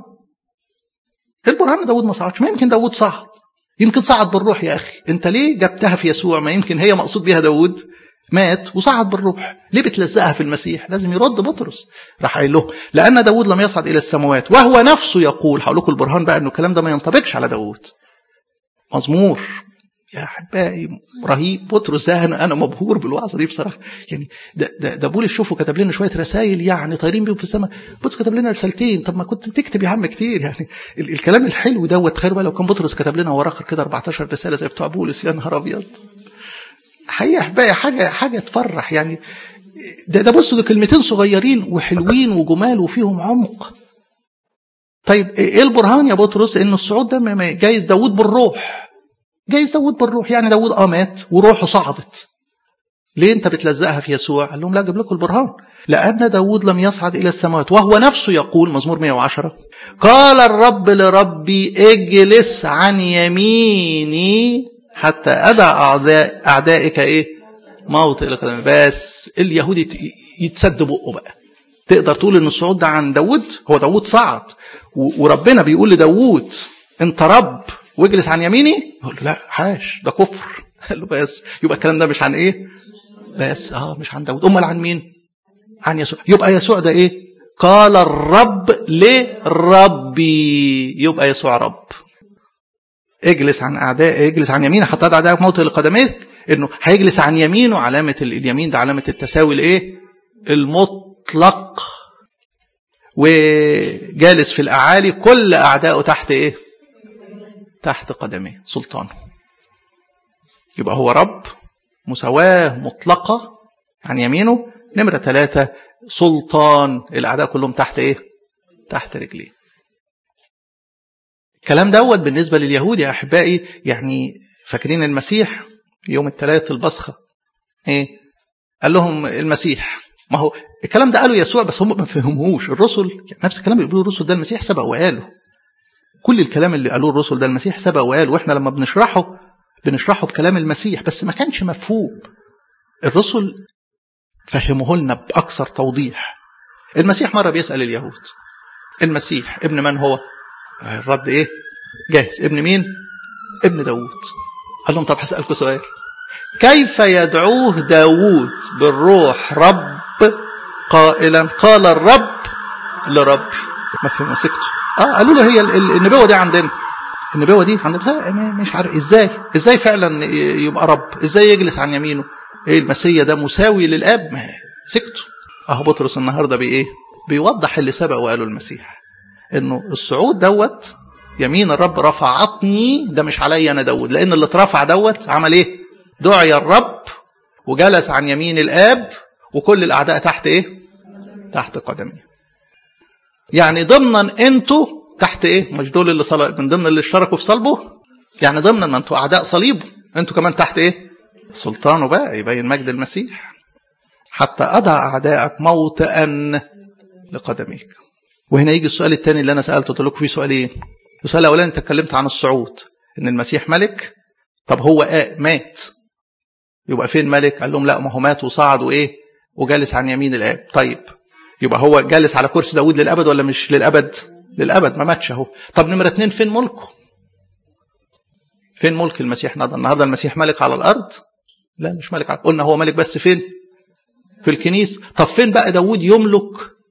ايه البرهان داوود ما صعدش ما يمكن داوود صعد يمكن صعد بالروح يا اخي انت ليه جبتها في يسوع ما يمكن هي مقصود بيها داوود مات وصعد بالروح ليه بتلزقها في المسيح لازم يرد بطرس راح قايل له لان داود لم يصعد الى السماوات وهو نفسه يقول هقول لكم البرهان بقى انه الكلام ده ما ينطبقش على داود مزمور يا احبائي رهيب بطرس ده انا انا مبهور بالوعظه دي بصراحه يعني ده ده, ده بولس شوفوا كتب لنا شويه رسائل يعني طايرين بيهم في السماء بطرس كتب لنا رسالتين طب ما كنت تكتب يا عم كتير يعني ال الكلام الحلو دوت تخيلوا بقى لو كان بطرس كتب لنا ورا اخر كده 14 رساله زي بتوع بولس يا نهار ابيض حقيقة احبائي حاجة حاجة تفرح يعني ده ده بصوا ده كلمتين صغيرين وحلوين وجمال وفيهم عمق. طيب ايه البرهان يا بطرس ان الصعود ده جايز داوود بالروح. جايز داوود بالروح يعني داوود اه مات وروحه صعدت. ليه انت بتلزقها في يسوع؟ قال لهم لا اجيب لكم البرهان. لان داوود لم يصعد الى السماوات وهو نفسه يقول مزمور 110 قال الرب لربي اجلس عن يميني حتى أدع أعداء أعدائك إيه؟ موطئ القدم بس اليهودي يتسد بقه بقى تقدر تقول ان الصعود ده عن داود هو داود صعد وربنا بيقول لداود انت رب واجلس عن يميني يقول له لا حاش ده كفر قال له بس يبقى الكلام ده مش عن ايه بس اه مش عن داود امال عن مين عن يسوع يبقى يسوع ده ايه قال الرب لربي يبقى يسوع رب اجلس عن اعداء اجلس عن يمينه حتى اعدائك موطئ لقدميك انه هيجلس عن يمينه علامه اليمين ده علامه التساوي الايه المطلق وجالس في الاعالي كل اعدائه تحت ايه تحت قدميه سلطانه يبقى هو رب مساواه مطلقه عن يمينه نمره ثلاثه سلطان الاعداء كلهم تحت ايه تحت رجليه الكلام دوت بالنسبة لليهود يا أحبائي يعني فاكرين المسيح يوم الثلاث البصخة إيه قال لهم المسيح ما هو الكلام ده قاله يسوع بس هم ما فهموهوش الرسل يعني نفس الكلام اللي بيقولوه الرسل ده المسيح سبق وقاله كل الكلام اللي قالوه الرسل ده المسيح سبق وقال واحنا لما بنشرحه بنشرحه بكلام المسيح بس ما كانش مفهوم الرسل فهموه لنا بأكثر توضيح المسيح مرة بيسأل اليهود المسيح ابن من هو الرد ايه جاهز ابن مين ابن داوود قال لهم طب هسألكم سؤال كيف يدعوه داوود بالروح رب قائلا قال الرب لربي ما فهموا سكتوا اه قالوا له هي النبوه دي عندنا النبوه دي عندنا مش عارف ازاي ازاي فعلا يبقى رب ازاي يجلس عن يمينه ايه المسيا ده مساوي للاب ما سكتوا اهو بطرس النهارده بايه بيوضح اللي سبق وقاله المسيح انه الصعود دوت يمين الرب رفعتني ده مش عليا انا داود لان اللي اترفع دوت عمل ايه دعي الرب وجلس عن يمين الاب وكل الاعداء تحت ايه تحت قدمي يعني ضمنا انتوا تحت ايه مش دول اللي صلب من ضمن اللي اشتركوا في صلبه يعني ضمنا ما انتوا اعداء صليبه انتوا كمان تحت ايه سلطانه بقى يبين مجد المسيح حتى اضع اعدائك موطئا لقدميك وهنا يجي السؤال الثاني اللي انا سالته قلت لكم فيه سؤالين السؤال الاولاني انت اتكلمت عن الصعود ان المسيح ملك طب هو آه مات يبقى فين ملك قال لهم لا ما هو مات وصعد وايه وجالس عن يمين الاب طيب يبقى هو جالس على كرسي داود للابد ولا مش للابد للابد ما ماتش اهو طب نمره اتنين فين ملكه فين ملك المسيح النهارده النهارده المسيح ملك على الارض لا مش ملك على قلنا هو ملك بس فين في الكنيسه طب فين بقى داود يملك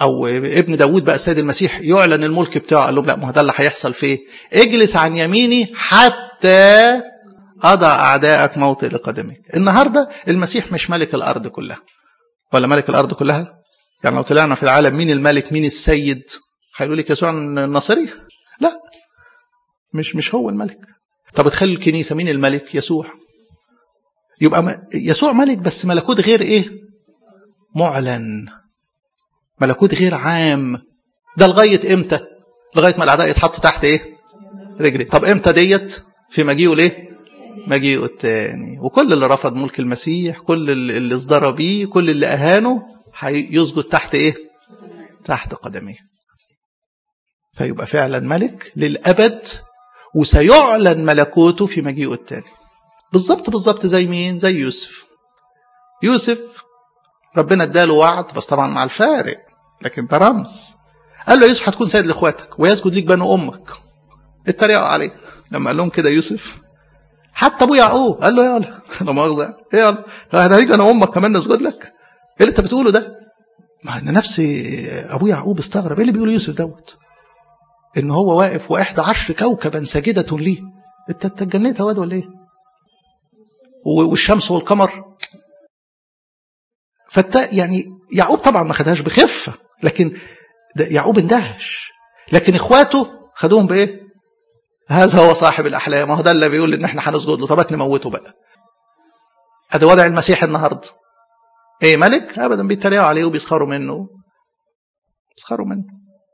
او ابن داود بقى السيد المسيح يعلن الملك بتاعه قال لهم لا ما هو ده اللي هيحصل فيه اجلس عن يميني حتى اضع اعدائك موطئ لقدمك النهارده المسيح مش ملك الارض كلها ولا ملك الارض كلها يعني لو طلعنا في العالم مين الملك مين السيد هيقولوا لك يسوع الناصري لا مش مش هو الملك طب تخلي الكنيسه مين الملك يسوع يبقى يسوع ملك بس ملكوت غير ايه معلن ملكوت غير عام ده لغايه امتى لغايه ما الاعداء يتحطوا تحت ايه رجلي طب امتى ديت في مجيئه ليه مجيئه التاني وكل اللي رفض ملك المسيح كل اللي ازدرى بيه كل اللي اهانه هيسجد تحت ايه تحت قدميه فيبقى فعلا ملك للابد وسيعلن ملكوته في مجيئه التاني بالظبط بالظبط زي مين زي يوسف يوسف ربنا اداله وعد بس طبعا مع الفارق لكن ده رمز قال له يوسف هتكون سيد لاخواتك ويسجد ليك بنو امك اتريقوا عليه لما قال لهم كده يوسف حتى ابو يعقوب قال له يلا لا مؤاخذه ايه يلا انا هيجي انا وامك كمان نسجد لك ايه اللي انت بتقوله ده ما انا نفسي ابو يعقوب استغرب ايه اللي بيقوله يوسف دوت ان هو واقف واحدى عشر كوكبا ساجده ليه انت اتجنيت يا واد ولا ايه والشمس والقمر فت يعني يعقوب طبعا ما خدهاش بخفه لكن يعقوب اندهش لكن اخواته خدوهم بايه هذا هو صاحب الاحلام هو ده اللي بيقول ان احنا هنسجد له طب نموته بقى ادي وضع المسيح النهارده ايه ملك ابدا بيتريقوا عليه وبيسخروا منه بيسخروا منه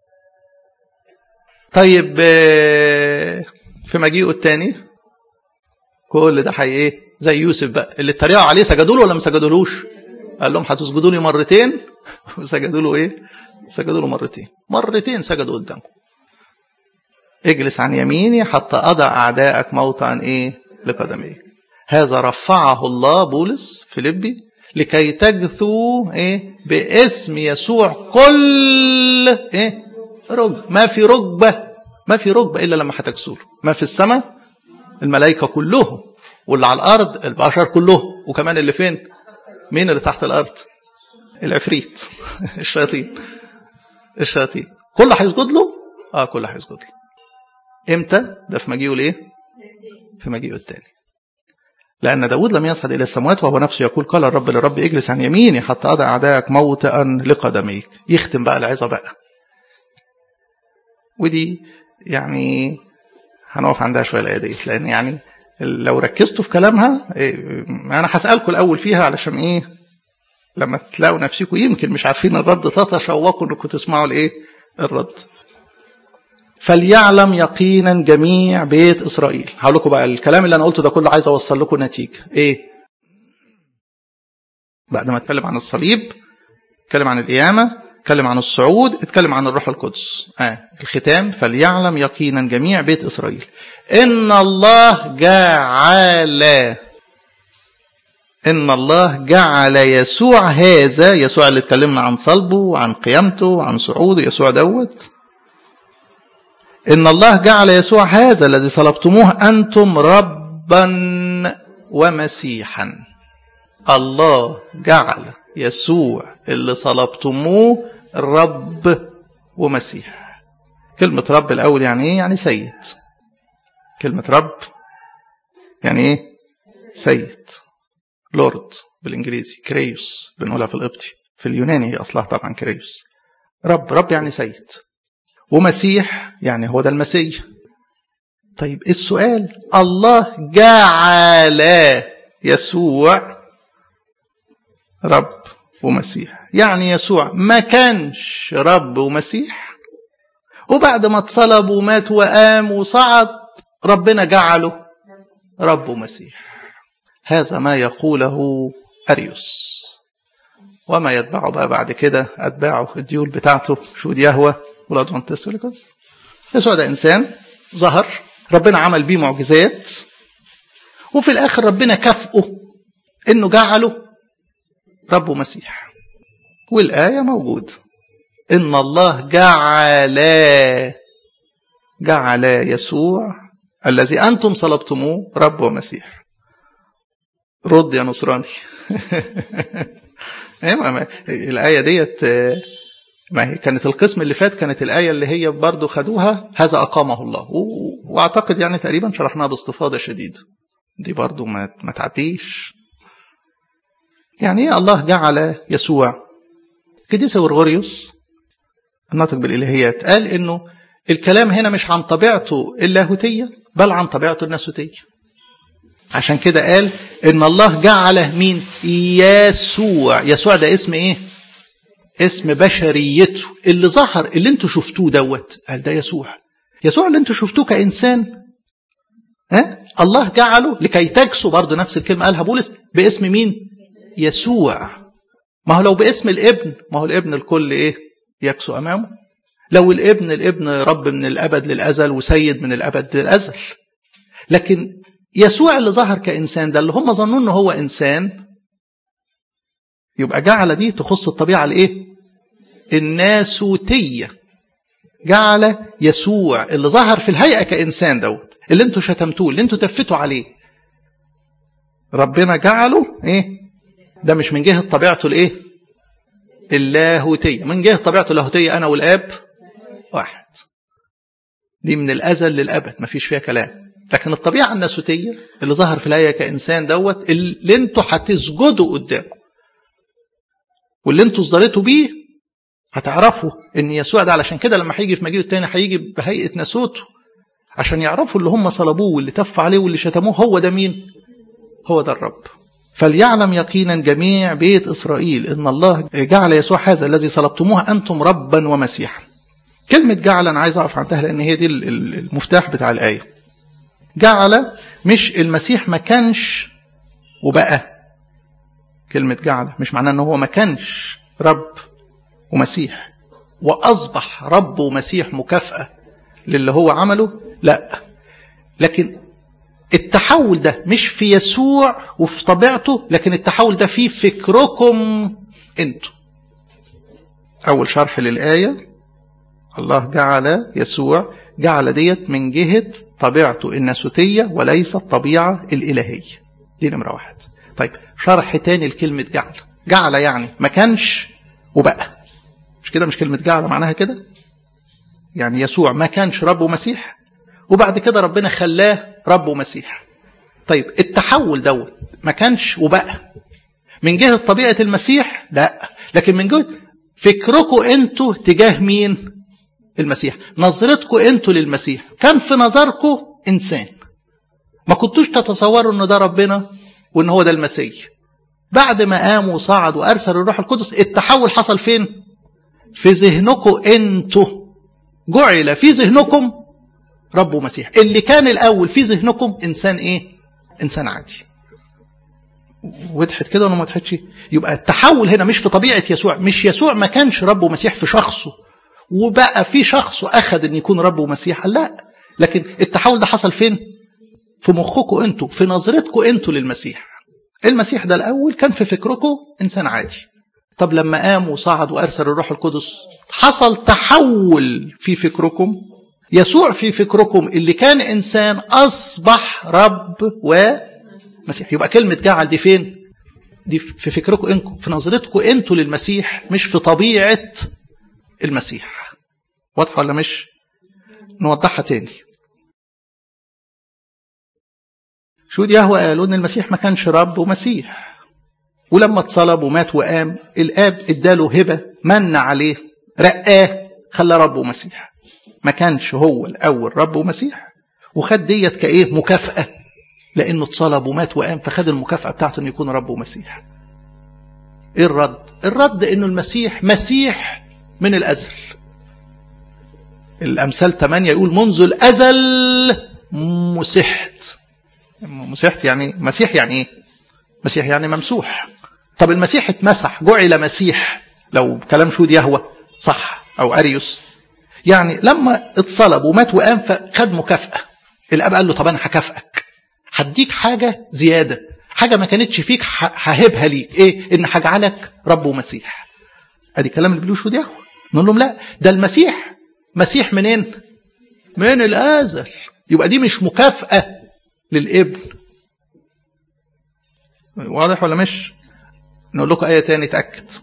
طيب في مجيئه الثاني كل ده حي ايه زي يوسف بقى اللي اتريقوا عليه سجدوا له ولا ما سجدولوش قال لهم هتسجدوا لي مرتين وسجدوا له ايه سجدوا له مرتين مرتين سجدوا قدامه اجلس عن يميني حتى اضع اعدائك موطئا ايه لقدميك هذا رفعه الله بولس فيليبي لكي تجثوا ايه باسم يسوع كل ايه ركبه ما في ركبه ما في ركبه الا لما هتكسور ما في السماء الملائكه كلهم واللي على الارض البشر كلهم وكمان اللي فين مين اللي تحت الارض العفريت الشياطين الشياطين كله هيسجد له اه كله هيسجد له امتى ده في مجيئه الايه في مجيئه الثاني لأن داود لم يصعد إلى السماوات وهو نفسه يقول قال الرب للرب اجلس عن يميني حتى أضع أعدائك موطئا لقدميك يختم بقى العظة بقى ودي يعني هنقف عندها شوية الآية ديت لأن يعني لو ركزتوا في كلامها أنا هسألكم الأول فيها علشان إيه لما تلاقوا نفسكم يمكن مش عارفين الرد تتشوقوا انكم تسمعوا الايه الرد فليعلم يقينا جميع بيت اسرائيل هقول لكم بقى الكلام اللي انا قلته ده كله عايز اوصل لكم نتيجه ايه بعد ما اتكلم عن الصليب اتكلم عن القيامه اتكلم عن الصعود اتكلم عن الروح القدس آه. الختام فليعلم يقينا جميع بيت اسرائيل ان الله جعل ان الله جعل يسوع هذا يسوع اللي اتكلمنا عن صلبه وعن قيامته وعن صعوده يسوع دوت إن الله جعل يسوع هذا الذي صلبتموه أنتم ربا ومسيحا الله جعل يسوع اللي صلبتموه رب ومسيح كلمة رب الأول يعني إيه؟ يعني سيد كلمة رب يعني إيه؟ سيد لورد بالإنجليزي كريوس بنقولها في القبطي في اليوناني هي أصلها طبعا كريوس رب رب يعني سيد ومسيح يعني هو ده المسيح طيب السؤال الله جعل يسوع رب ومسيح يعني يسوع ما كانش رب ومسيح وبعد ما اتصلب ومات وقام وصعد ربنا جعله رب ومسيح هذا ما يقوله أريوس وما يتبعه بقى بعد كده أتباعه الديول بتاعته شهود يهوى والادفانتست ولكس يسوع ده انسان ظهر ربنا عمل بيه معجزات وفي الاخر ربنا كافئه انه جعله رب ومسيح والايه موجوده ان الله جعل جعل يسوع الذي انتم صلبتموه رب ومسيح رد يا نصراني الايه ديت ما هي كانت القسم اللي فات كانت الآية اللي هي برضو خدوها هذا أقامه الله وأعتقد يعني تقريبا شرحناها باستفاضة شديدة دي برضو ما, ما تعديش يعني ايه الله جعل يسوع قديس غرغوريوس الناطق بالإلهيات قال إنه الكلام هنا مش عن طبيعته اللاهوتية بل عن طبيعته الناسوتية عشان كده قال إن الله جعل مين يسوع يسوع ده اسم إيه اسم بشريته اللي ظهر اللي انتوا شفتوه دوت قال ده يسوع يسوع اللي انتوا شفتوه كإنسان ها الله جعله لكي تجسوا برضه نفس الكلمة قالها بولس باسم مين يسوع ما هو لو باسم الابن ما هو الابن الكل ايه يكسو امامه لو الابن الابن رب من الابد للازل وسيد من الابد للازل لكن يسوع اللي ظهر كانسان ده اللي هم ظنوا انه هو انسان يبقى جعل دي تخص الطبيعه الايه الناسوتيه جعل يسوع اللي ظهر في الهيئه كانسان دوت اللي انتوا شتمتوه اللي انتوا تفتوا عليه ربنا جعله ايه ده مش من جهه طبيعته الايه اللاهوتيه من جهه طبيعته اللاهوتيه انا والاب واحد دي من الازل للابد مفيش فيها كلام لكن الطبيعه الناسوتيه اللي ظهر في الهيئه كانسان دوت اللي انتوا هتسجدوا قدامه واللي انتوا اصدرتوا بيه هتعرفوا ان يسوع ده علشان كده لما هيجي في مجيئه التاني هيجي بهيئه ناسوته عشان يعرفوا اللي هم صلبوه واللي تفوا عليه واللي شتموه هو ده مين هو ده الرب فليعلم يقينا جميع بيت إسرائيل إن الله جعل يسوع هذا الذي صلبتموه أنتم ربا ومسيحا كلمة جعل أنا عايز أقف عندها لأن هي دي المفتاح بتاع الآية جعل مش المسيح ما كانش وبقى كلمة جعل مش معناه أنه هو ما كانش رب ومسيح وأصبح رب ومسيح مكافأة للي هو عمله لا لكن التحول ده مش في يسوع وفي طبيعته لكن التحول ده في فكركم انتوا اول شرح للايه الله جعل يسوع جعل ديت من جهه طبيعته الناسوتيه وليس الطبيعه الالهيه دي نمره واحد طيب شرح تاني لكلمه جعل جعل يعني ما كانش وبقى مش كده مش كلمه جعل معناها كده يعني يسوع ما كانش رب ومسيح وبعد كده ربنا خلاه رب ومسيح طيب التحول دوت ما كانش وبقى من جهة طبيعة المسيح لا لكن من جهة فكركم انتوا تجاه مين المسيح نظرتكم انتوا للمسيح كان في نظركم انسان ما كنتوش تتصوروا ان ده ربنا وان هو ده المسيح بعد ما قام وصعد وارسل الروح القدس التحول حصل فين في ذهنكم انتوا جعل في ذهنكم رب ومسيح اللي كان الأول في ذهنكم إنسان إيه إنسان عادي وضحت كده ولا ما وضحتش يبقى التحول هنا مش في طبيعة يسوع مش يسوع ما كانش رب ومسيح في شخصه وبقى في شخصه أخذ أن يكون رب ومسيح لا لكن التحول ده حصل فين في مخكم انتوا في نظرتكم انتوا للمسيح المسيح ده الأول كان في فكركم إنسان عادي طب لما قام وصعد وأرسل الروح القدس حصل تحول في فكركم يسوع في فكركم اللي كان إنسان أصبح رب ومسيح يبقى كلمة جعل دي فين دي في فكركم انكم في نظرتكم انتوا للمسيح مش في طبيعة المسيح واضحة ولا مش نوضحها تاني شو يهوى قالوا ان المسيح ما كانش رب ومسيح ولما اتصلب ومات وقام الاب اداله هبه من عليه رقاه خلى رب ومسيح ما كانش هو الاول رب ومسيح وخد ديت كايه مكافاه لانه اتصلب ومات وقام فخد المكافاه بتاعته انه يكون رب ومسيح ايه الرد الرد انه المسيح مسيح من الازل الامثال 8 يقول منذ الازل مسحت مسحت يعني مسيح يعني ايه مسيح يعني ممسوح طب المسيح اتمسح جعل مسيح لو كلام شود يهوى صح او اريوس يعني لما اتصلب ومات وقام فخد مكافأة الاب قال له طب انا هكافئك هديك حاجة زيادة حاجة ما كانتش فيك ههبها ليك ايه ان هجعلك رب ومسيح ادي كلام اللي بيقولوه شود يهوى نقول لهم لا ده المسيح مسيح منين من الازل يبقى دي مش مكافأة للابن واضح ولا مش نقول لكم آية تاني تأكد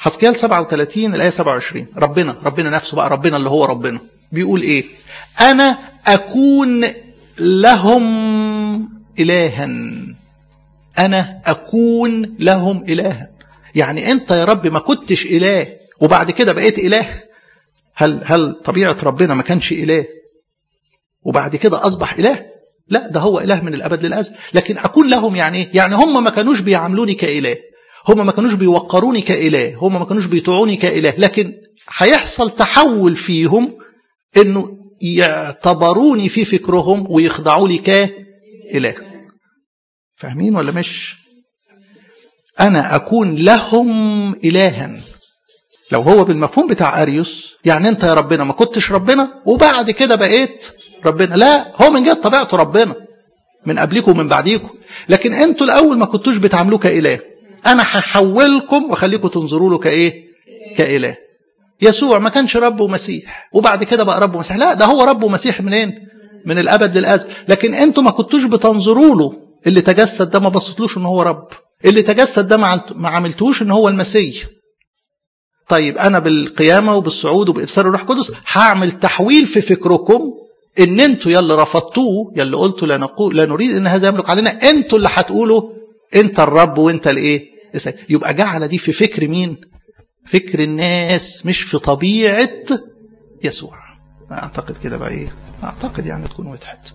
حسكيال 37 الآية 27 ربنا ربنا نفسه بقى ربنا اللي هو ربنا بيقول إيه أنا أكون لهم إلها أنا أكون لهم إلها يعني أنت يا رب ما كنتش إله وبعد كده بقيت إله هل هل طبيعة ربنا ما كانش إله وبعد كده أصبح إله لا ده هو إله من الأبد للأزل لكن أكون لهم يعني إيه؟ يعني هم ما كانوش بيعاملوني كإله هم ما كانوش بيوقروني كإله هم ما كانوش بيطيعوني كإله لكن هيحصل تحول فيهم إنه يعتبروني في فكرهم ويخضعوا لي كإله فاهمين ولا مش أنا أكون لهم إلها لو هو بالمفهوم بتاع أريوس يعني أنت يا ربنا ما كنتش ربنا وبعد كده بقيت ربنا لا هو من جهة طبيعته ربنا من قبلكم ومن بعديكم لكن أنتوا الأول ما كنتوش بتعاملوه كإله أنا هحولكم وأخليكم تنظروا له كإيه كإله يسوع ما كانش رب ومسيح وبعد كده بقى رب ومسيح لا ده هو رب ومسيح منين من الأبد للأزل لكن أنتوا ما كنتوش بتنظروا له اللي تجسد ده ما بصيتلوش ان هو رب اللي تجسد ده ما عملتوش ان هو المسيح طيب انا بالقيامه وبالصعود وبابصار الروح القدس هعمل تحويل في فكركم ان انتوا يلي رفضتوه يلي قلتوا لا نقول لا نريد ان هذا يملك علينا انتوا اللي هتقولوا انت الرب وانت الايه يبقى جعل دي في فكر مين فكر الناس مش في طبيعه يسوع اعتقد كده بقى ايه اعتقد يعني تكون وضحت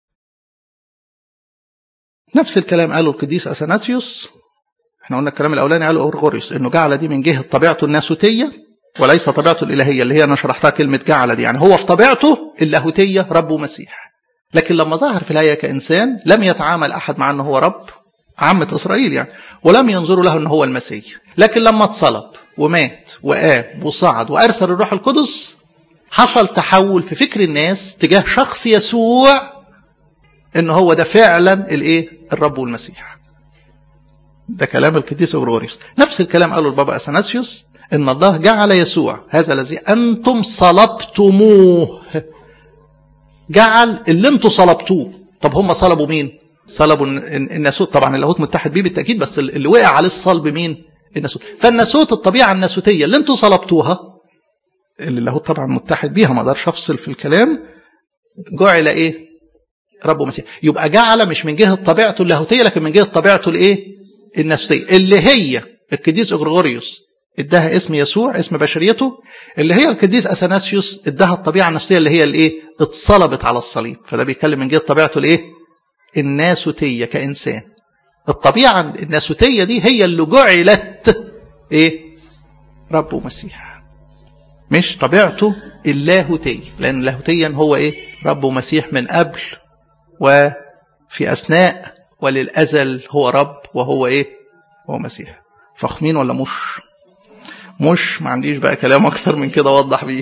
نفس الكلام قاله القديس اثناسيوس احنا قلنا الكلام الاولاني قاله اورغوريوس انه جعل دي من جهه طبيعته الناسوتيه وليس طبيعته الالهيه اللي هي انا شرحتها كلمه جعل دي يعني هو في طبيعته اللاهوتيه رب ومسيح لكن لما ظهر في الهيئه كانسان لم يتعامل احد مع انه هو رب عامة إسرائيل يعني ولم ينظروا له أنه هو المسيح لكن لما اتصلب ومات وقام وصعد وأرسل الروح القدس حصل تحول في فكر الناس تجاه شخص يسوع ان هو ده فعلا الايه الرب والمسيح ده كلام القديس اوروريوس نفس الكلام قاله البابا اثناسيوس ان الله جعل يسوع هذا الذي انتم صلبتموه جعل اللي انتم صلبتوه طب هم صلبوا مين صلبوا الناسوت طبعا اللاهوت متحد بيه بالتاكيد بس اللي وقع عليه الصلب مين الناسوت فالناسوت الطبيعه الناسوتيه اللي انتم صلبتوها اللي اللاهوت طبعا متحد بيها ما اقدرش افصل في الكلام جعل ايه رب ومسيح يبقى جعل مش من جهه طبيعته اللاهوتيه لكن من جهه طبيعته الايه الناسوتيه اللي هي القديس اغريغوريوس اداها اسم يسوع اسم بشريته اللي هي القديس اثناسيوس اداها الطبيعه الناسوتيه اللي هي الايه اتصلبت على الصليب فده بيتكلم من جهه طبيعته الايه الناسوتيه كانسان الطبيعه الناسوتيه دي هي اللي جعلت ايه رب ومسيح مش طبيعته اللاهوتيه لان اللاهوتيا هو ايه رب ومسيح من قبل وفي أثناء وللأزل هو رب وهو إيه هو مسيح فخمين ولا مش مش ما عنديش بقى كلام أكثر من كده أوضح بيه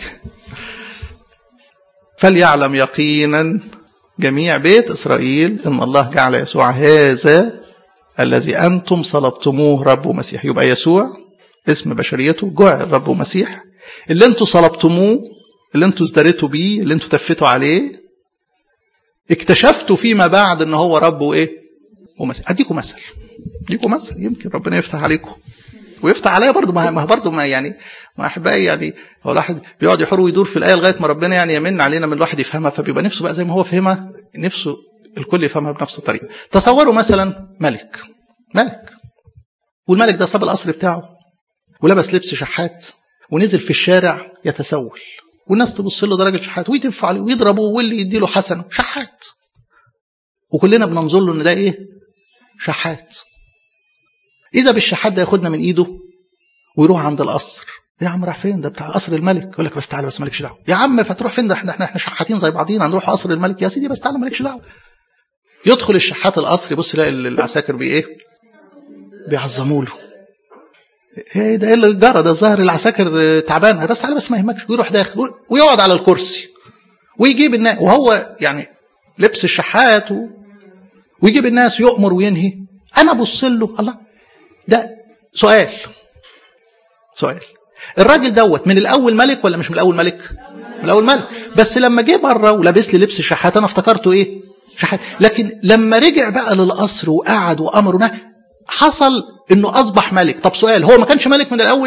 فليعلم يقينا جميع بيت إسرائيل إن الله جعل يسوع هذا الذي أنتم صلبتموه رب ومسيح يبقى يسوع اسم بشريته جعل رب ومسيح اللي انتوا صلبتموه اللي انتوا ازدريتوا بيه اللي انتوا تفتوا عليه اكتشفتوا فيما بعد ان هو رب وايه ومسيح اديكم مثل اديكم مثل يمكن ربنا يفتح عليكم ويفتح عليا برضه ما برضه ما يعني ما احبائي يعني هو الواحد بيقعد يحور ويدور في الايه لغايه ما ربنا يعني يمن علينا من الواحد يفهمها فبيبقى نفسه بقى زي ما هو فهمها نفسه الكل يفهمها بنفس الطريقه تصوروا مثلا ملك ملك والملك ده صاب القصر بتاعه ولبس لبس شحات ونزل في الشارع يتسول والناس تبص له درجه شحات ويتفوا عليه ويضربوه واللي يدي له حسنه شحات وكلنا بننظر له ان ده ايه شحات اذا بالشحات ده ياخدنا من ايده ويروح عند القصر يا عم راح فين ده بتاع قصر الملك يقول لك بس تعالى بس مالكش دعوه يا عم فتروح فين ده احنا احنا احنا شحاتين زي بعضينا هنروح قصر الملك يا سيدي بس تعالى مالكش دعوه يدخل الشحات القصر يبص يلاقي العساكر بي ايه بيعظموا له ايه ده ايه اللي جرى ده الظاهر العساكر تعبانه بس تعالى بس ما يهمكش ويروح داخل ويقعد على الكرسي ويجيب الناس وهو يعني لبس الشحات و... ويجيب الناس يؤمر وينهي انا ابص له الله ده سؤال سؤال الراجل دوت من الاول ملك ولا مش من الاول ملك من الاول ملك بس لما جه بره ولابس لي لبس الشحات انا افتكرته ايه شحات لكن لما رجع بقى للقصر وقعد وامر ونهى حصل انه اصبح ملك طب سؤال هو ما كانش ملك من الاول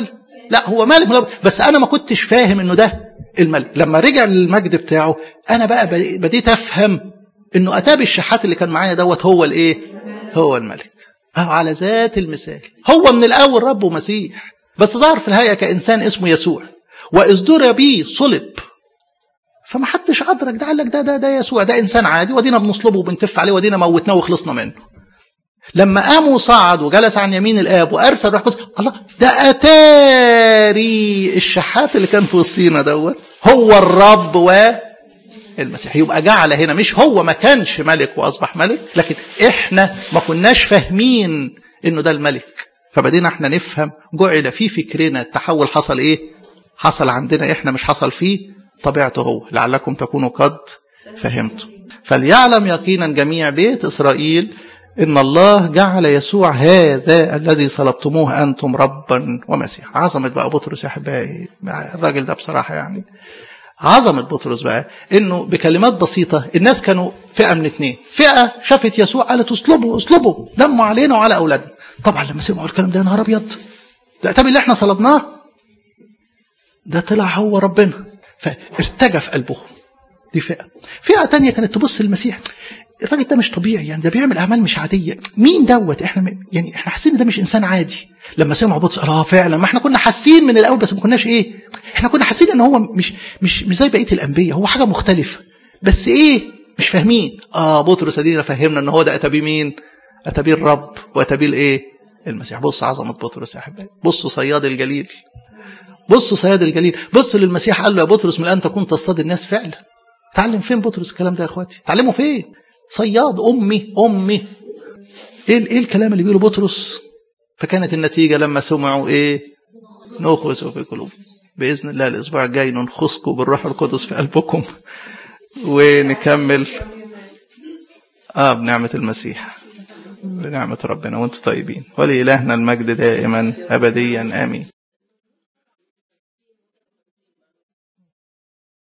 لا هو ملك من بس انا ما كنتش فاهم انه ده الملك لما رجع للمجد بتاعه انا بقى بديت افهم انه اتاب الشحات اللي كان معايا دوت هو الايه هو الملك أهو على ذات المثال هو من الاول رب ومسيح بس ظهر في الهيئه كانسان اسمه يسوع واصدر بيه صلب فما حدش ادرك ده قال لك ده ده ده يسوع ده انسان عادي ودينا بنصلبه وبنتف عليه ودينا موتناه وخلصنا منه لما قام وصعد وجلس عن يمين الاب وارسل روح قدس الله ده اتاري الشحات اللي كان في وسطينا دوت هو الرب والمسيح يبقى جعل هنا مش هو ما كانش ملك واصبح ملك لكن احنا ما كناش فاهمين انه ده الملك فبدينا احنا نفهم جعل في فكرنا التحول حصل ايه حصل عندنا احنا مش حصل فيه طبيعته هو لعلكم تكونوا قد فهمتم فليعلم يقينا جميع بيت اسرائيل إن الله جعل يسوع هذا الذي صلبتموه أنتم ربا ومسيح عظمة بقى بطرس يا أحبائي الراجل ده بصراحة يعني عظمة بطرس بقى إنه بكلمات بسيطة الناس كانوا فئة من اتنين فئة شافت يسوع قالت اصلبوا اصلبوا دموا علينا وعلى أولادنا طبعا لما سمعوا الكلام ده يا نهار أبيض ده طب اللي احنا صلبناه ده طلع هو ربنا فارتجف قلبهم دي فئة فئة تانية كانت تبص للمسيح الراجل ده مش طبيعي يعني ده بيعمل اعمال مش عاديه مين دوت احنا يعني احنا حاسين ده مش انسان عادي لما سمعوا بطرس اه فعلا ما احنا كنا حاسين من الاول بس ما كناش ايه احنا كنا حاسين ان هو مش مش مش زي بقيه الانبياء هو حاجه مختلفه بس ايه مش فاهمين اه بطرس ادينا فهمنا ان هو ده اتى بيه مين اتى بيه الرب واتى بيه الايه المسيح بص عظمه بطرس يا احبائي بصوا صياد الجليل بصوا صياد الجليل بصوا للمسيح قال له يا بطرس من الان تكون تصطاد الناس فعلا تعلم فين بطرس الكلام ده يا اخواتي تعلمه فين صياد امي امي ايه ايه الكلام اللي بيقوله بطرس فكانت النتيجه لما سمعوا ايه نخسوا في قلوب باذن الله الاسبوع الجاي ننخسكم بالروح القدس في قلبكم ونكمل اه بنعمه المسيح بنعمه ربنا وانتم طيبين ولإلهنا المجد دائما ابديا امين